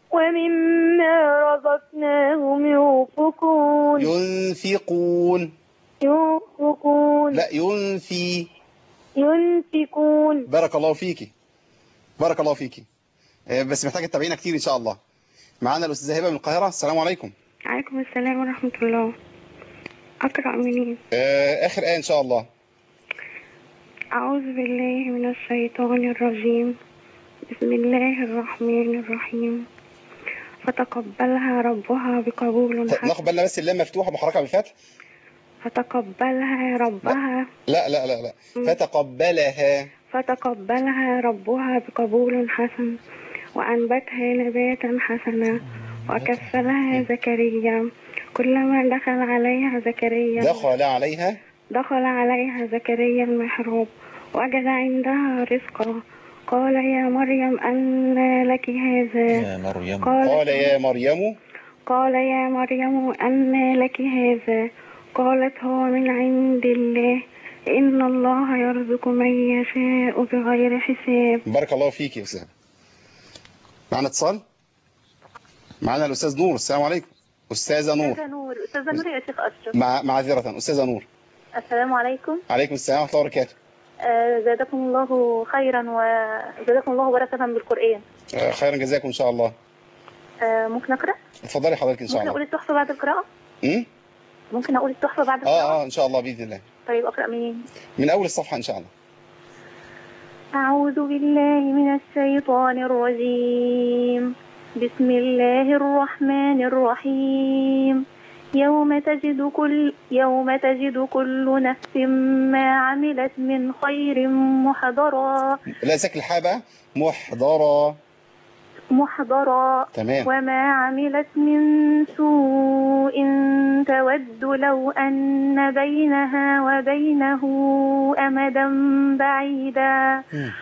ومما رزقناهم ينفقون ينفقون ينفقون لا ينفي ينفقون بارك الله فيكي بارك الله فيكي آه، بس محتاجة تتابعينا كتير إن شاء الله معانا الأستاذة هبة من القاهرة السلام عليكم عليكم السلام ورحمة الله أقرأ منين آه، آخر آية إن شاء الله أعوذ بالله من الشيطان الرجيم بسم الله الرحمن الرحيم فتقبلها ربها بقبول ط- حسن ناخد بالنا بس اللام مفتوحة محركة بالفتح فتقبلها ربها لا لا لا لا فتقبلها فتقبلها ربها بقبول حسن وأنبتها نباتا حسنا وكفلها زكريا كلما دخل عليها زكريا دخل عليها دخل عليها زكريا المحراب وجد عندها رزقا قال يا مريم أنى لك هذا يا مريم قال قال يا مريم قال يا مريم أنى لك هذا قالت هو من عند الله إن الله يرزق من يشاء بغير حساب بارك الله فيك يا أستاذ معنا اتصال معنا الأستاذ نور السلام عليكم أستاذة نور أستاذة نور أستاذة نور يا شيخ أشرف مع معذرة أستاذة نور السلام عليكم عليكم السلام ورحمة الله وبركاته آه، زادكم الله خيرا وزادكم الله بركة بالقرآن آه، خيرا جزاكم إن شاء الله آه، ممكن أقرأ؟ اتفضلي حضرتك إن شاء ممكن أقول الله التحفة بعد القراءة؟ أمم؟ ممكن أقول التحفة بعد القراءة؟ اه اه ان شاء الله باذن الله طيب أقرأ منين؟ من اول الصفحه ان شاء الله أعوذ بالله من الشيطان الرجيم بسم الله الرحمن الرحيم يوم تجد كل يوم تجد كل نفس ما عملت من خير محضرا لا ساكن الحاء بقى محضرة محضرا تمام. وما عملت من سوء تود لو أن بينها وبينه أمدا بعيدا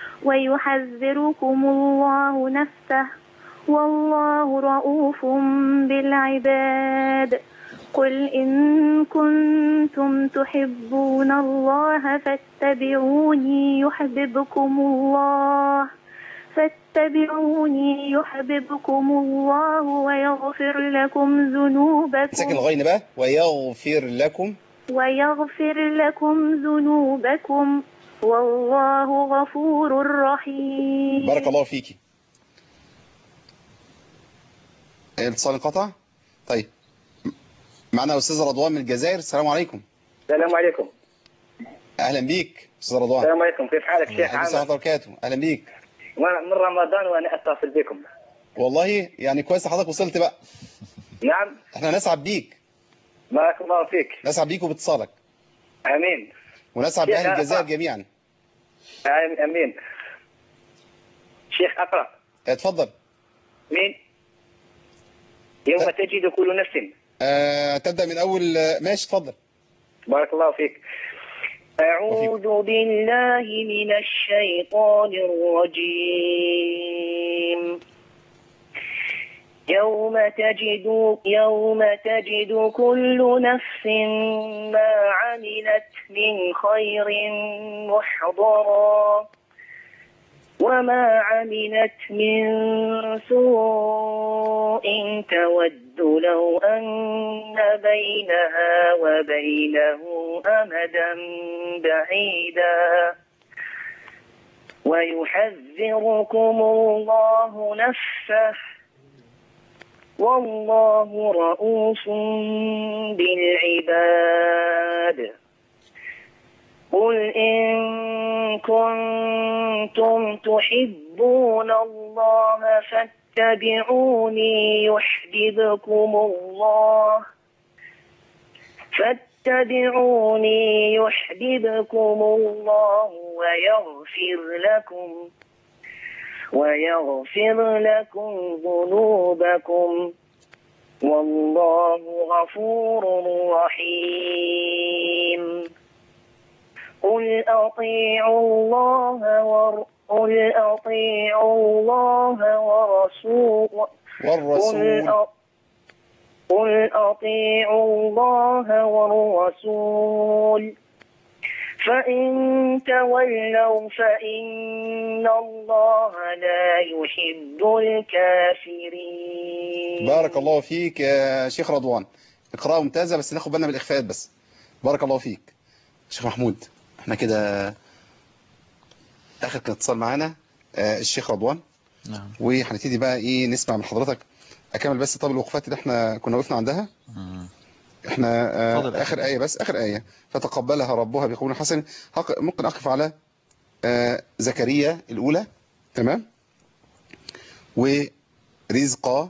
ويحذركم الله نفسه والله رؤوف بالعباد قل إن كنتم تحبون الله فاتبعوني يحببكم الله فاتبعوني يحببكم الله ويغفر لكم ساكن ذنوبكم الغين بقى ويغفر لكم ويغفر لكم ذنوبكم والله غفور رحيم بارك الله فيكي الاتصال انقطع طيب معنا استاذ رضوان من الجزائر السلام عليكم السلام عليكم اهلا بيك استاذ رضوان السلام عليكم كيف حالك شيخ عليكم السلام عامر ورحمه الله وبركاته اهلا بيك من رمضان وانا اتصل بكم والله يعني كويس حضرتك وصلت بقى نعم احنا نسعد بيك بارك الله فيك نسعد بيك وباتصالك امين ونسعد شيخ باهل الجزائر أقرأ. جميعا آمين- امين شيخ اقرا اتفضل مين يوم تجد كل نفس آه تبدا من اول آه، ماشي اتفضل بارك الله فيك أعوذ بالله من الشيطان الرجيم يوم تجد يوم تجد كل نفس ما عملت من خير محضرا وما عملت من سوء تود لو أن بينها وبينه أمدا بعيدا ويحذركم الله نفسه والله رؤوف بالعباد قل إن كنتم تحبون الله فاتبعوني يحببكم الله فاتبعوني يحببكم الله ويغفر لكم ويغفر لكم ذنوبكم والله غفور رحيم قل أطيعوا الله ور... قل أطيعوا الله ورسول والرسول قل, أ... قل أطيعوا الله والرسول فإن تولوا فإن الله لا يحب الكافرين بارك الله فيك يا شيخ رضوان اقراءة ممتازة بس ناخد بالنا من الإخفاءات بس بارك الله فيك شيخ محمود احنا كده آخر كان اتصال معانا آه، الشيخ رضوان نعم وهنبتدي بقى ايه نسمع من حضرتك اكمل بس طب الوقفات اللي احنا كنا وقفنا عندها مم. احنا آه اتفضل. اخر ايه بس اخر ايه فتقبلها ربها بقبول حسن هق- ممكن اقف على آه زكريا الاولى تمام ورزقا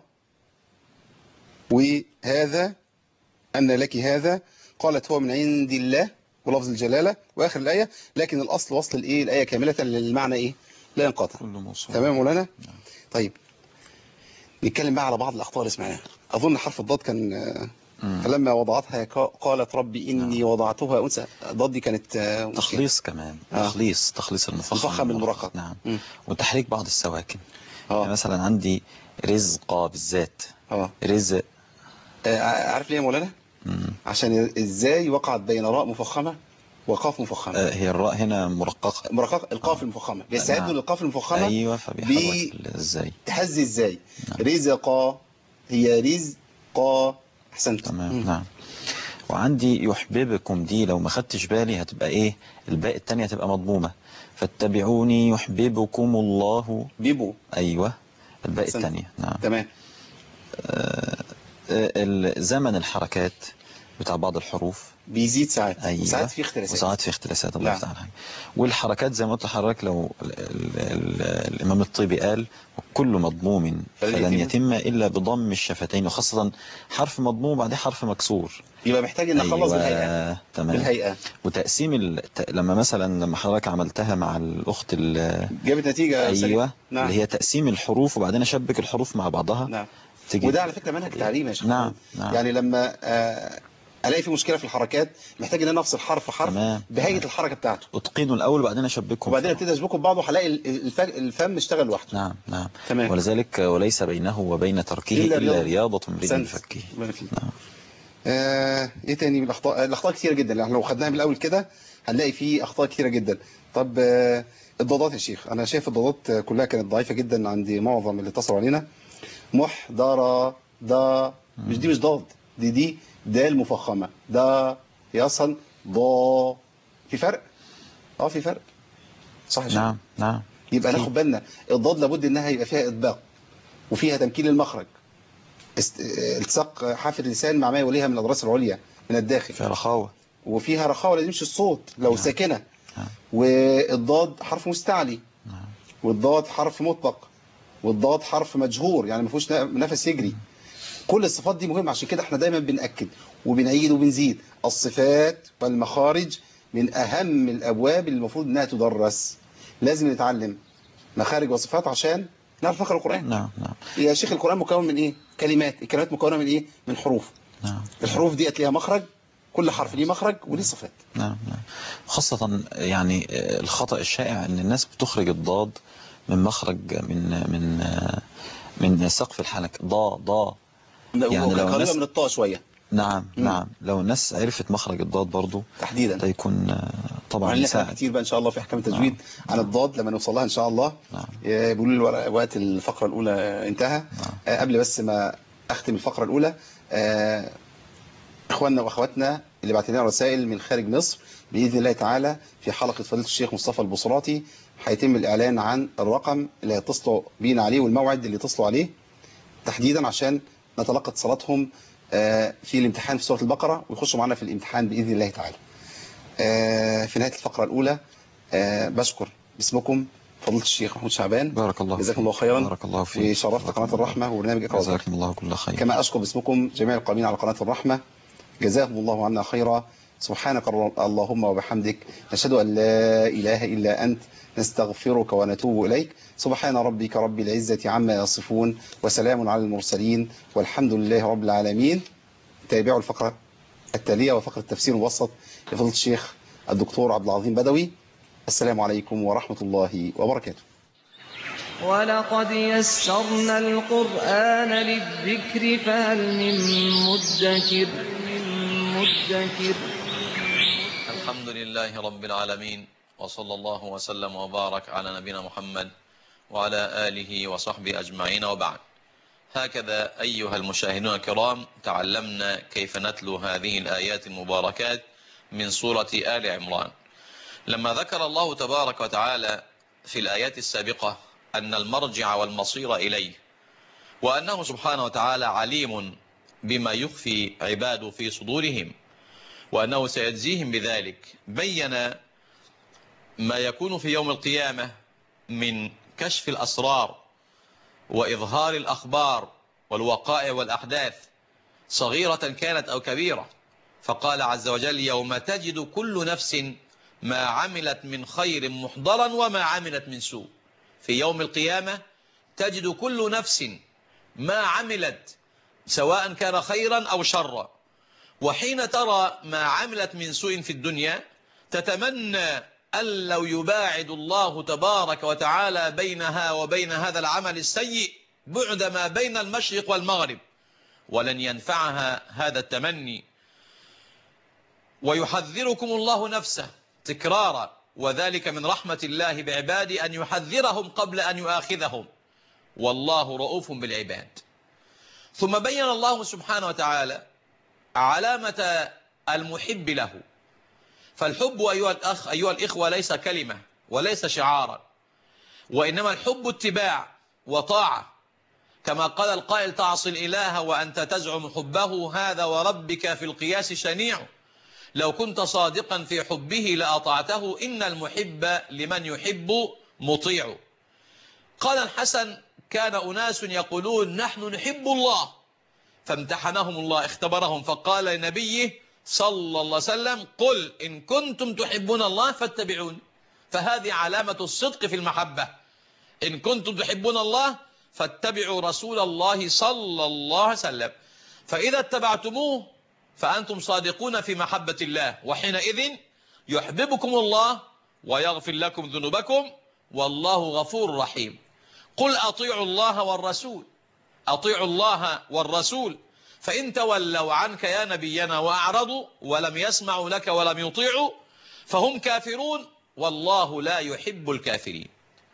وهذا ان لك هذا قالت هو من عند الله ولفظ الجلاله واخر الايه لكن الاصل وصل الايه الايه كامله للمعنى ايه لا ينقطع كل موصول تمام مولانا طيب نتكلم بقى على بعض الاخطاء اللي سمعناها اظن حرف الضاد كان آه، مم. فلما وضعتها ق- قالت ربي إني وضعتها أنثى ضد دي كانت آه، مشكلة. تخليص كمان آه. تخليص تخليص المفخم مفخم المرقق. نعم مم. وتحريك بعض السواكن اه يعني مثلا عندي رزقا بالذات اه رزق آه، عارف ليه يا مولانا مم. عشان ازاي وقعت بين راء مفخمة وقاف مفخمة آه، هي الراء هنا مرققة مرقق القاف المفخمة بيستعدوا نعم. للقاف المفخمة ايوه فبيحرك بي- ال- ازاي تهزي ازاي رزقا هي رزقا احسنت تمام مم. نعم وعندي يحببكم دي لو ما خدتش بالي هتبقى ايه الباء التانية هتبقى مضمومة فاتبعوني يحببكم الله بيبو ايوه الباء أحسنت. التانية نعم تمام آه، ال- زمن الحركات بتاع بعض الحروف بيزيد ساعات ايوه وساعات في اختلافات وساعات في اختلاسات الله نعم. يفتح عليك والحركات زي ما قلت لحضرتك لو ال ال ال الامام الطيبي قال كل مضموم فلن فلن يتم. يتم الا بضم الشفتين وخاصه حرف مضموم وبعدين حرف مكسور يبقى محتاج ان اخلص بالهيئة تمام بالهيئة وتقسيم ال... ت- لما مثلا لما حضرتك عملتها مع الاخت ال... جابت نتيجة سليمة. ايوه نعم اللي هي تقسيم الحروف وبعدين اشبك الحروف مع بعضها نعم تجي وده على فكرة منهج تعليمي يا شيخ نعم نعم يعني لما آه، الاقي في مشكله في الحركات محتاج ان انا افصل حرف حرف تمام بهيئه الحركه بتاعته اتقنوا الاول وبعدين اشبكهم وبعدين ابتدي اشبكه ببعضه هلاقي ال- الف- الفم اشتغل لوحده نعم نعم تمام ولذلك وليس بينه وبين تركه إلا إلا, رياضة. رياضة امرئ أحسنت. فكه الله يفيك. نعم آه ايه تاني من الاخطاء الاخطاء كتيره جدا يعني لو خدناها من الاول كده هنلاقي فيه اخطاء كتيره جدا طب آه الضادات يا شيخ انا شايف الضادات آه، كلها كانت ضعيفه جدا عند معظم اللي اتصلوا علينا محضره دا مش دي مش ضاد دي دي دال مفخمه دا هي اصلا ضا في فرق اه في فرق صح يا شيخ نعم نعم يبقى ناخد بالنا الضاد لابد انها يبقى فيها اطباق وفيها تمكين المخرج است... التصاق حافة اللسان مع ما يوليها من الاضراس العليا من الداخل في رخاوة وفيها رخاوة لازم يمشي الصوت لو نعم. ساكنة نعم. والضاد حرف مستعلي نعم. والضاد حرف مطبق والضاد حرف مجهور يعني ما فيهوش نفس يجري كل الصفات دي مهمة عشان كده احنا دايما بنأكد وبنعيد وبنزيد الصفات والمخارج من أهم الأبواب اللي المفروض إنها تدرس لازم نتعلم مخارج وصفات عشان نعرف نقرأ القرآن نعم نعم يا شيخ القرآن مكون من إيه؟ كلمات الكلمات مكونة من إيه؟ من حروف نعم الحروف ديت ليها مخرج كل حرف ليه مخرج وليه صفات نعم نعم خاصة يعني الخطأ الشائع ان الناس بتخرج الضاد من مخرج من من من سقف الحلق ضا ضا يعني لو قريبة الناس من الطاء شوية نعم مم. نعم لو الناس عرفت مخرج الضاد برضو تحديدا ده يكون آه، طبعا وعن لنا يساعد كتير بقى ان شاء الله في احكام التجويد عن الضاد لما نوصل لها ان شاء الله نعم. آه، بيقولوا لي الورق- وقت الفقره الاولى آه، انتهى آه، قبل بس ما اختم الفقره الاولى آه، اخواننا واخواتنا اللي بعت لنا رسائل من خارج مصر باذن الله تعالى في حلقه فضيله الشيخ مصطفى البصراتي هيتم الاعلان عن الرقم اللي هيتصلوا بينا عليه والموعد اللي يتصلوا عليه تحديدا عشان نتلقى اتصالاتهم آه، في الامتحان في سورة البقرة ويخشوا معنا في الامتحان بإذن الله تعالى آه، في نهاية الفقرة الأولى آه، بشكر باسمكم فضيلة الشيخ محمود شعبان بارك الله جزاكم الله خيرا بارك الله فيك وشرفت قناة الرحمة وبرنامج اقرأ وذاكر. جزاكم الله كل خير كما أشكر باسمكم جميع القائمين على قناة الرحمة جزاهم الله عنا خيرا سبحانك اللهم وبحمدك نشهد أن لا إله إلا أنت نستغفرك ونتوب إليك سبحان ربك رب العزة عما يصفون وسلام على المرسلين والحمد لله رب العالمين تابعوا الفقرة التالية وفقرة التفسير المبسط لفضيلة الشيخ الدكتور عبد العظيم بدوي السلام عليكم ورحمة الله وبركاته ولقد يسرنا القرآن للذكر فهل من مدكر من مدكر الحمد لله رب العالمين وصلى الله وسلم وبارك على نبينا محمد وعلى آله وصحبه أجمعين وبعد هكذا أيها المشاهدون الكرام تعلمنا كيف نتلو هذه الآيات المباركات من سورة آل عمران لما ذكر الله تبارك وتعالى في الآيات السابقة أن المرجع والمصير إليه وأنه سبحانه وتعالى عليم بما يخفي عباده في صدورهم وأنه سيجزيهم بذلك بين ما يكون في يوم القيامة من كشف الأسرار وإظهار الأخبار والوقائع والأحداث صغيرة كانت أو كبيرة فقال عز وجل يوم تجد كل نفس ما عملت من خير محضرا وما عملت من سوء في يوم القيامة تجد كل نفس ما عملت سواء كان خيرا أو شرا وحين ترى ما عملت من سوء في الدنيا تتمنى أن لو يباعد الله تبارك وتعالى بينها وبين هذا العمل السيء بعد ما بين المشرق والمغرب ولن ينفعها هذا التمني ويحذركم الله نفسه تكرارا وذلك من رحمة الله بعباده أن يحذرهم قبل أن يؤاخذهم والله رؤوف بالعباد ثم بين الله سبحانه وتعالى علامة المحب له فالحب أيها الأخ أيها الإخوة ليس كلمة وليس شعارا وإنما الحب اتباع وطاعة كما قال القائل تعصي الإله وأنت تزعم حبه هذا وربك في القياس شنيع لو كنت صادقا في حبه لأطعته إن المحب لمن يحب مطيع قال الحسن كان أناس يقولون نحن نحب الله فامتحنهم الله اختبرهم فقال لنبيه صلى الله عليه وسلم قل إن كنتم تحبون الله فاتبعوني فهذه علامة الصدق في المحبة إن كنتم تحبون الله فاتبعوا رسول الله صلى الله عليه وسلم فإذا اتبعتموه فأنتم صادقون في محبة الله وحينئذ يحببكم الله ويغفر لكم ذنوبكم والله غفور رحيم قل أطيعوا الله والرسول أطيعوا الله والرسول فإن تولوا عنك يا نبينا وأعرضوا ولم يسمعوا لك ولم يطيعوا فهم كافرون والله لا يحب الكافرين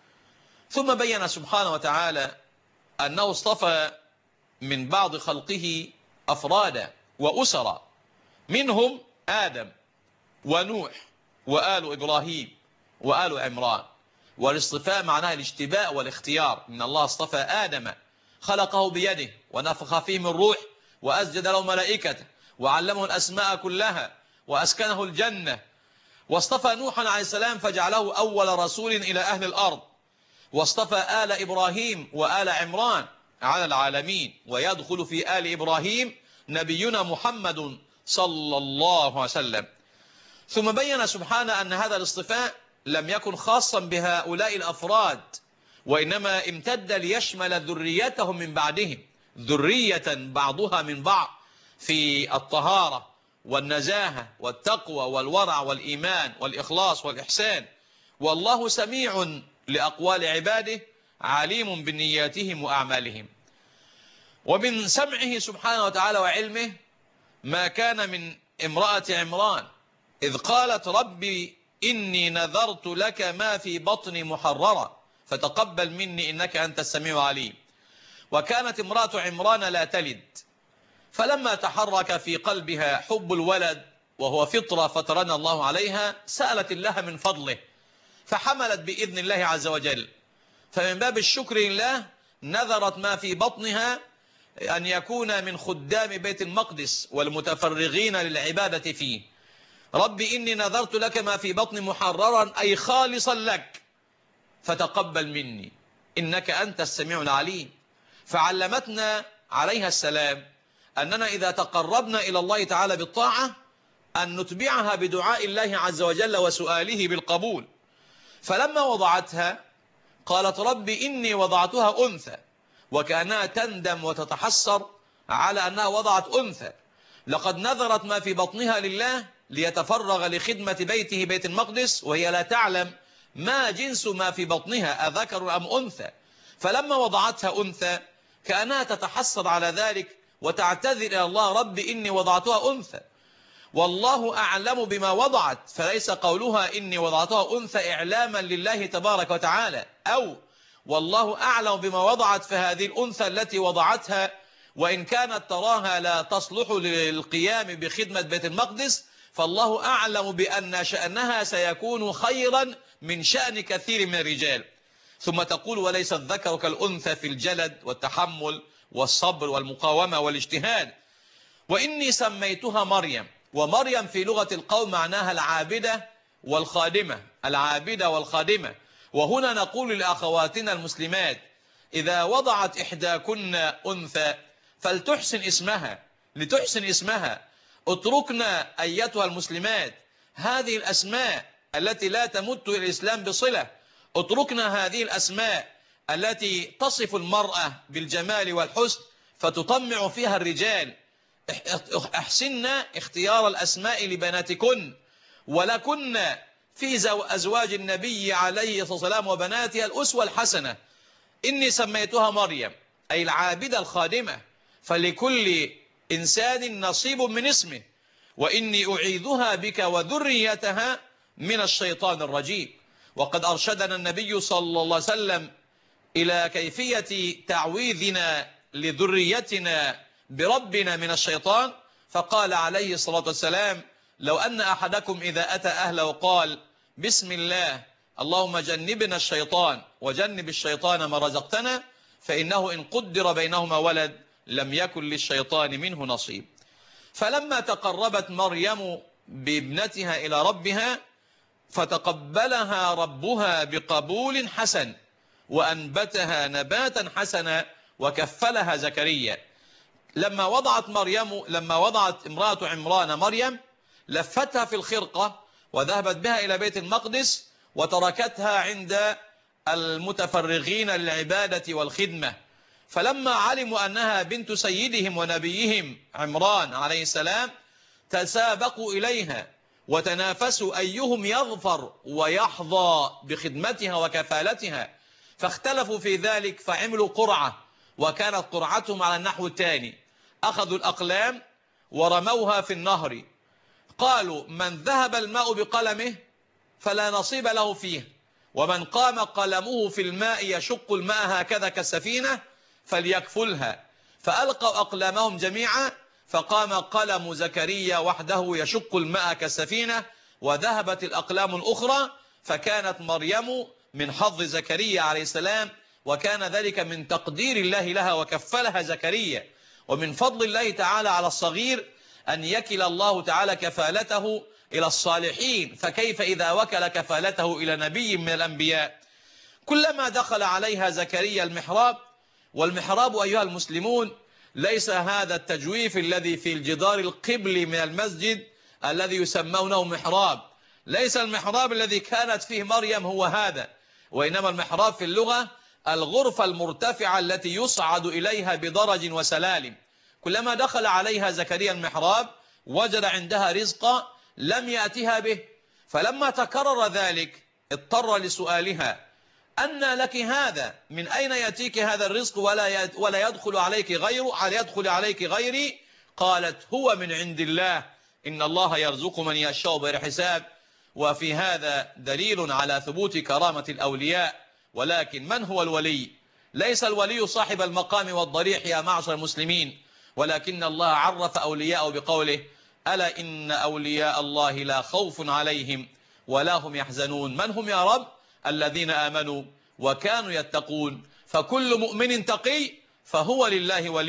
ثم بين سبحانه وتعالى أنه اصطفى من بعض خلقه أفرادا وأسرا منهم آدم ونوح وآل إبراهيم وآل عمران والاصطفاء معناه الاشتباء والاختيار من الله اصطفى آدم خلقه بيده ونفخ فيه من روح وأسجد له ملائكته وعلمه الأسماء كلها وأسكنه الجنة واصطفى نوحا عليه السلام فجعله أول رسول إلى أهل الأرض واصطفى آل إبراهيم وآل عمران على العالمين ويدخل في آل إبراهيم نبينا محمد صلى الله عليه وسلم ثم بين سبحانه أن هذا الاصطفاء لم يكن خاصا بهؤلاء الأفراد وإنما امتد ليشمل ذريتهم من بعدهم ذرية بعضها من بعض في الطهارة والنزاهة والتقوى والورع والإيمان والإخلاص والإحسان والله سميع لأقوال عباده عليم بنياتهم وأعمالهم ومن سمعه سبحانه وتعالى وعلمه ما كان من امرأة عمران إذ قالت ربي إني نذرت لك ما في بطني محررا فتقبل مني إنك أنت السميع العليم وكانت امرأة عمران لا تلد فلما تحرك في قلبها حب الولد وهو فطرة فطرنا الله عليها سألت الله من فضله فحملت بإذن الله عز وجل فمن باب الشكر لله نذرت ما في بطنها أن يكون من خدام بيت المقدس والمتفرغين للعبادة فيه رب إني نذرت لك ما في بطن محررا أي خالصا لك فتقبل مني إنك أنت السميع العليم فعلمتنا عليها السلام أننا إذا تقربنا إلى الله تعالى بالطاعة أن نتبعها بدعاء الله عز وجل وسؤاله بالقبول فلما وضعتها قالت رب إني وضعتها أنثى وكأنها تندم وتتحسر على أنها وضعت أنثى لقد نذرت ما في بطنها لله ليتفرغ لخدمة بيته بيت المقدس وهي لا تعلم ما جنس ما في بطنها أذكر أم أنثى فلما وضعتها أنثى كأنها تتحسر على ذلك وتعتذر إلى الله رب إني وضعتها أنثى والله أعلم بما وضعت فليس قولها إني وضعتها أنثى إعلاما لله تبارك وتعالى أو والله أعلم بما وضعت فهذه الأنثى التي وضعتها وإن كانت تراها لا تصلح للقيام بخدمة بيت المقدس فالله أعلم بأن شأنها سيكون خيرا من شأن كثير من الرجال ثم تقول وليس الذكر كالأنثى في الجلد والتحمل والصبر والمقاومة والاجتهاد وإني سميتها مريم ومريم في لغة القوم معناها العابدة والخادمة العابدة والخادمة وهنا نقول لأخواتنا المسلمات إذا وضعت إحداكن أنثى فلتحسن اسمها لتحسن اسمها اتركنا أيتها المسلمات هذه الأسماء التي لا تمت الإسلام بصلة اتركنا هذه الأسماء التي تصف المرأة بالجمال والحسن فتطمع فيها الرجال احسنا اختيار الأسماء لبناتكن ولكن في أزواج النبي عليه الصلاة والسلام وبناتها الأسوة الحسنة إني سميتها مريم أي العابدة الخادمة فلكل إنسان نصيب من اسمه وإني أعيذها بك وذريتها من الشيطان الرجيم وقد أرشدنا النبي صلى الله عليه وسلم إلى كيفية تعويذنا لذريتنا بربنا من الشيطان فقال عليه الصلاة والسلام لو أن أحدكم إذا أتى أهله وقال بسم الله اللهم جنبنا الشيطان وجنب الشيطان ما رزقتنا فإنه إن قدر بينهما ولد لم يكن للشيطان منه نصيب فلما تقربت مريم بابنتها إلى ربها فتقبلها ربها بقبول حسن وأنبتها نباتا حسنا وكفلها زكريا لما وضعت مريم لما وضعت امرأة عمران مريم لفتها في الخرقة وذهبت بها إلى بيت المقدس وتركتها عند المتفرغين للعبادة والخدمة فلما علموا أنها بنت سيدهم ونبيهم عمران عليه السلام تسابقوا إليها وتنافسوا أيهم يظفر ويحظى بخدمتها وكفالتها فاختلفوا في ذلك فعملوا قرعة وكانت قرعتهم على النحو التالي أخذوا الأقلام ورموها في النهر قالوا من ذهب الماء بقلمه فلا نصيب له فيه ومن قام قلمه في الماء يشق الماء هكذا كالسفينة فليكفلها فألقوا أقلامهم جميعا فقام قلم زكريا وحده يشق الماء كالسفينة وذهبت الأقلام الأخرى فكانت مريم من حظ زكريا عليه السلام وكان ذلك من تقدير الله لها وكفلها زكريا ومن فضل الله تعالى على الصغير أن يكل الله تعالى كفالته إلى الصالحين فكيف إذا وكل كفالته إلى نبي من الأنبياء كلما دخل عليها زكريا المحراب والمحراب أيها المسلمون ليس هذا التجويف الذي في الجدار القبل من المسجد الذي يسمونه محراب ليس المحراب الذي كانت فيه مريم هو هذا وإنما المحراب في اللغة الغرفة المرتفعة التي يصعد إليها بدرج وسلالم كلما دخل عليها زكريا المحراب وجد عندها رزقا لم يأتها به فلما تكرر ذلك اضطر لسؤالها أن لك هذا من أين يأتيك هذا الرزق ولا ولا يدخل عليك غيره على يدخل عليك غيري قالت هو من عند الله إن الله يرزق من يشاء بغير حساب وفي هذا دليل على ثبوت كرامة الأولياء ولكن من هو الولي ليس الولي صاحب المقام والضريح يا معشر المسلمين ولكن الله عرف أولياءه بقوله ألا إن أولياء الله لا خوف عليهم ولا هم يحزنون من هم يا رب الذين آمنوا وكانوا يتقون فكل مؤمن تقي فهو لله ولي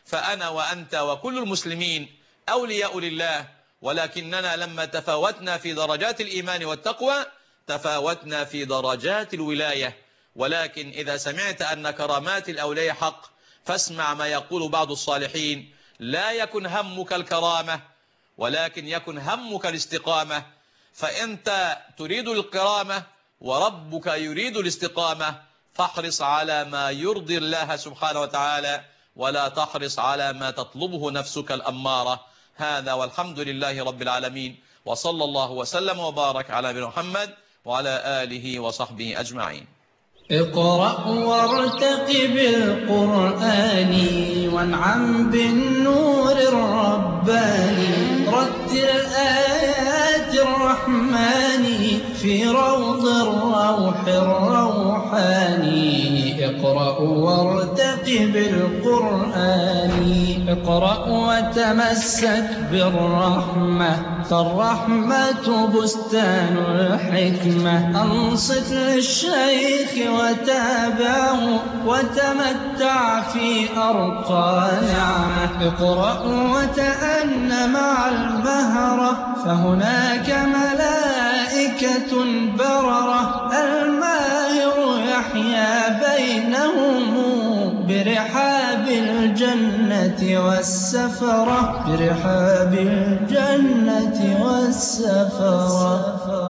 فأنا وأنت وكل المسلمين أولياء لله ولكننا لما تفاوتنا في درجات الإيمان والتقوى تفاوتنا في درجات الولاية ولكن إذا سمعت أن كرامات الأولياء حق فاسمع ما يقول بعض الصالحين لا يكن همك الكرامة ولكن يكن همك الاستقامة فأنت تريد الكرامة وربك يريد الاستقامة فاحرص على ما يرضي الله سبحانه وتعالى ولا تحرص على ما تطلبه نفسك الأمارة هذا والحمد لله رب العالمين وصلى الله وسلم وبارك على نبينا محمد وعلى آله وصحبه أجمعين اقرأ وارتقب القرآن وانعم بالنور الرباني رتل آيات الرحمن في روض الروح الروحاني اقرأ وارتقب القرآن اقرأ وتمسك بالرحمة فالرحمة بستان الحكمة أنصت للشيخ وتابعه وتمتع في أرقى نعمة اقرأ وتأن مع المهرة فهناك ملائكة بررة الماهر يحيا بينهم برحاب الجنة والسفرة برحاب الجنة والسفرة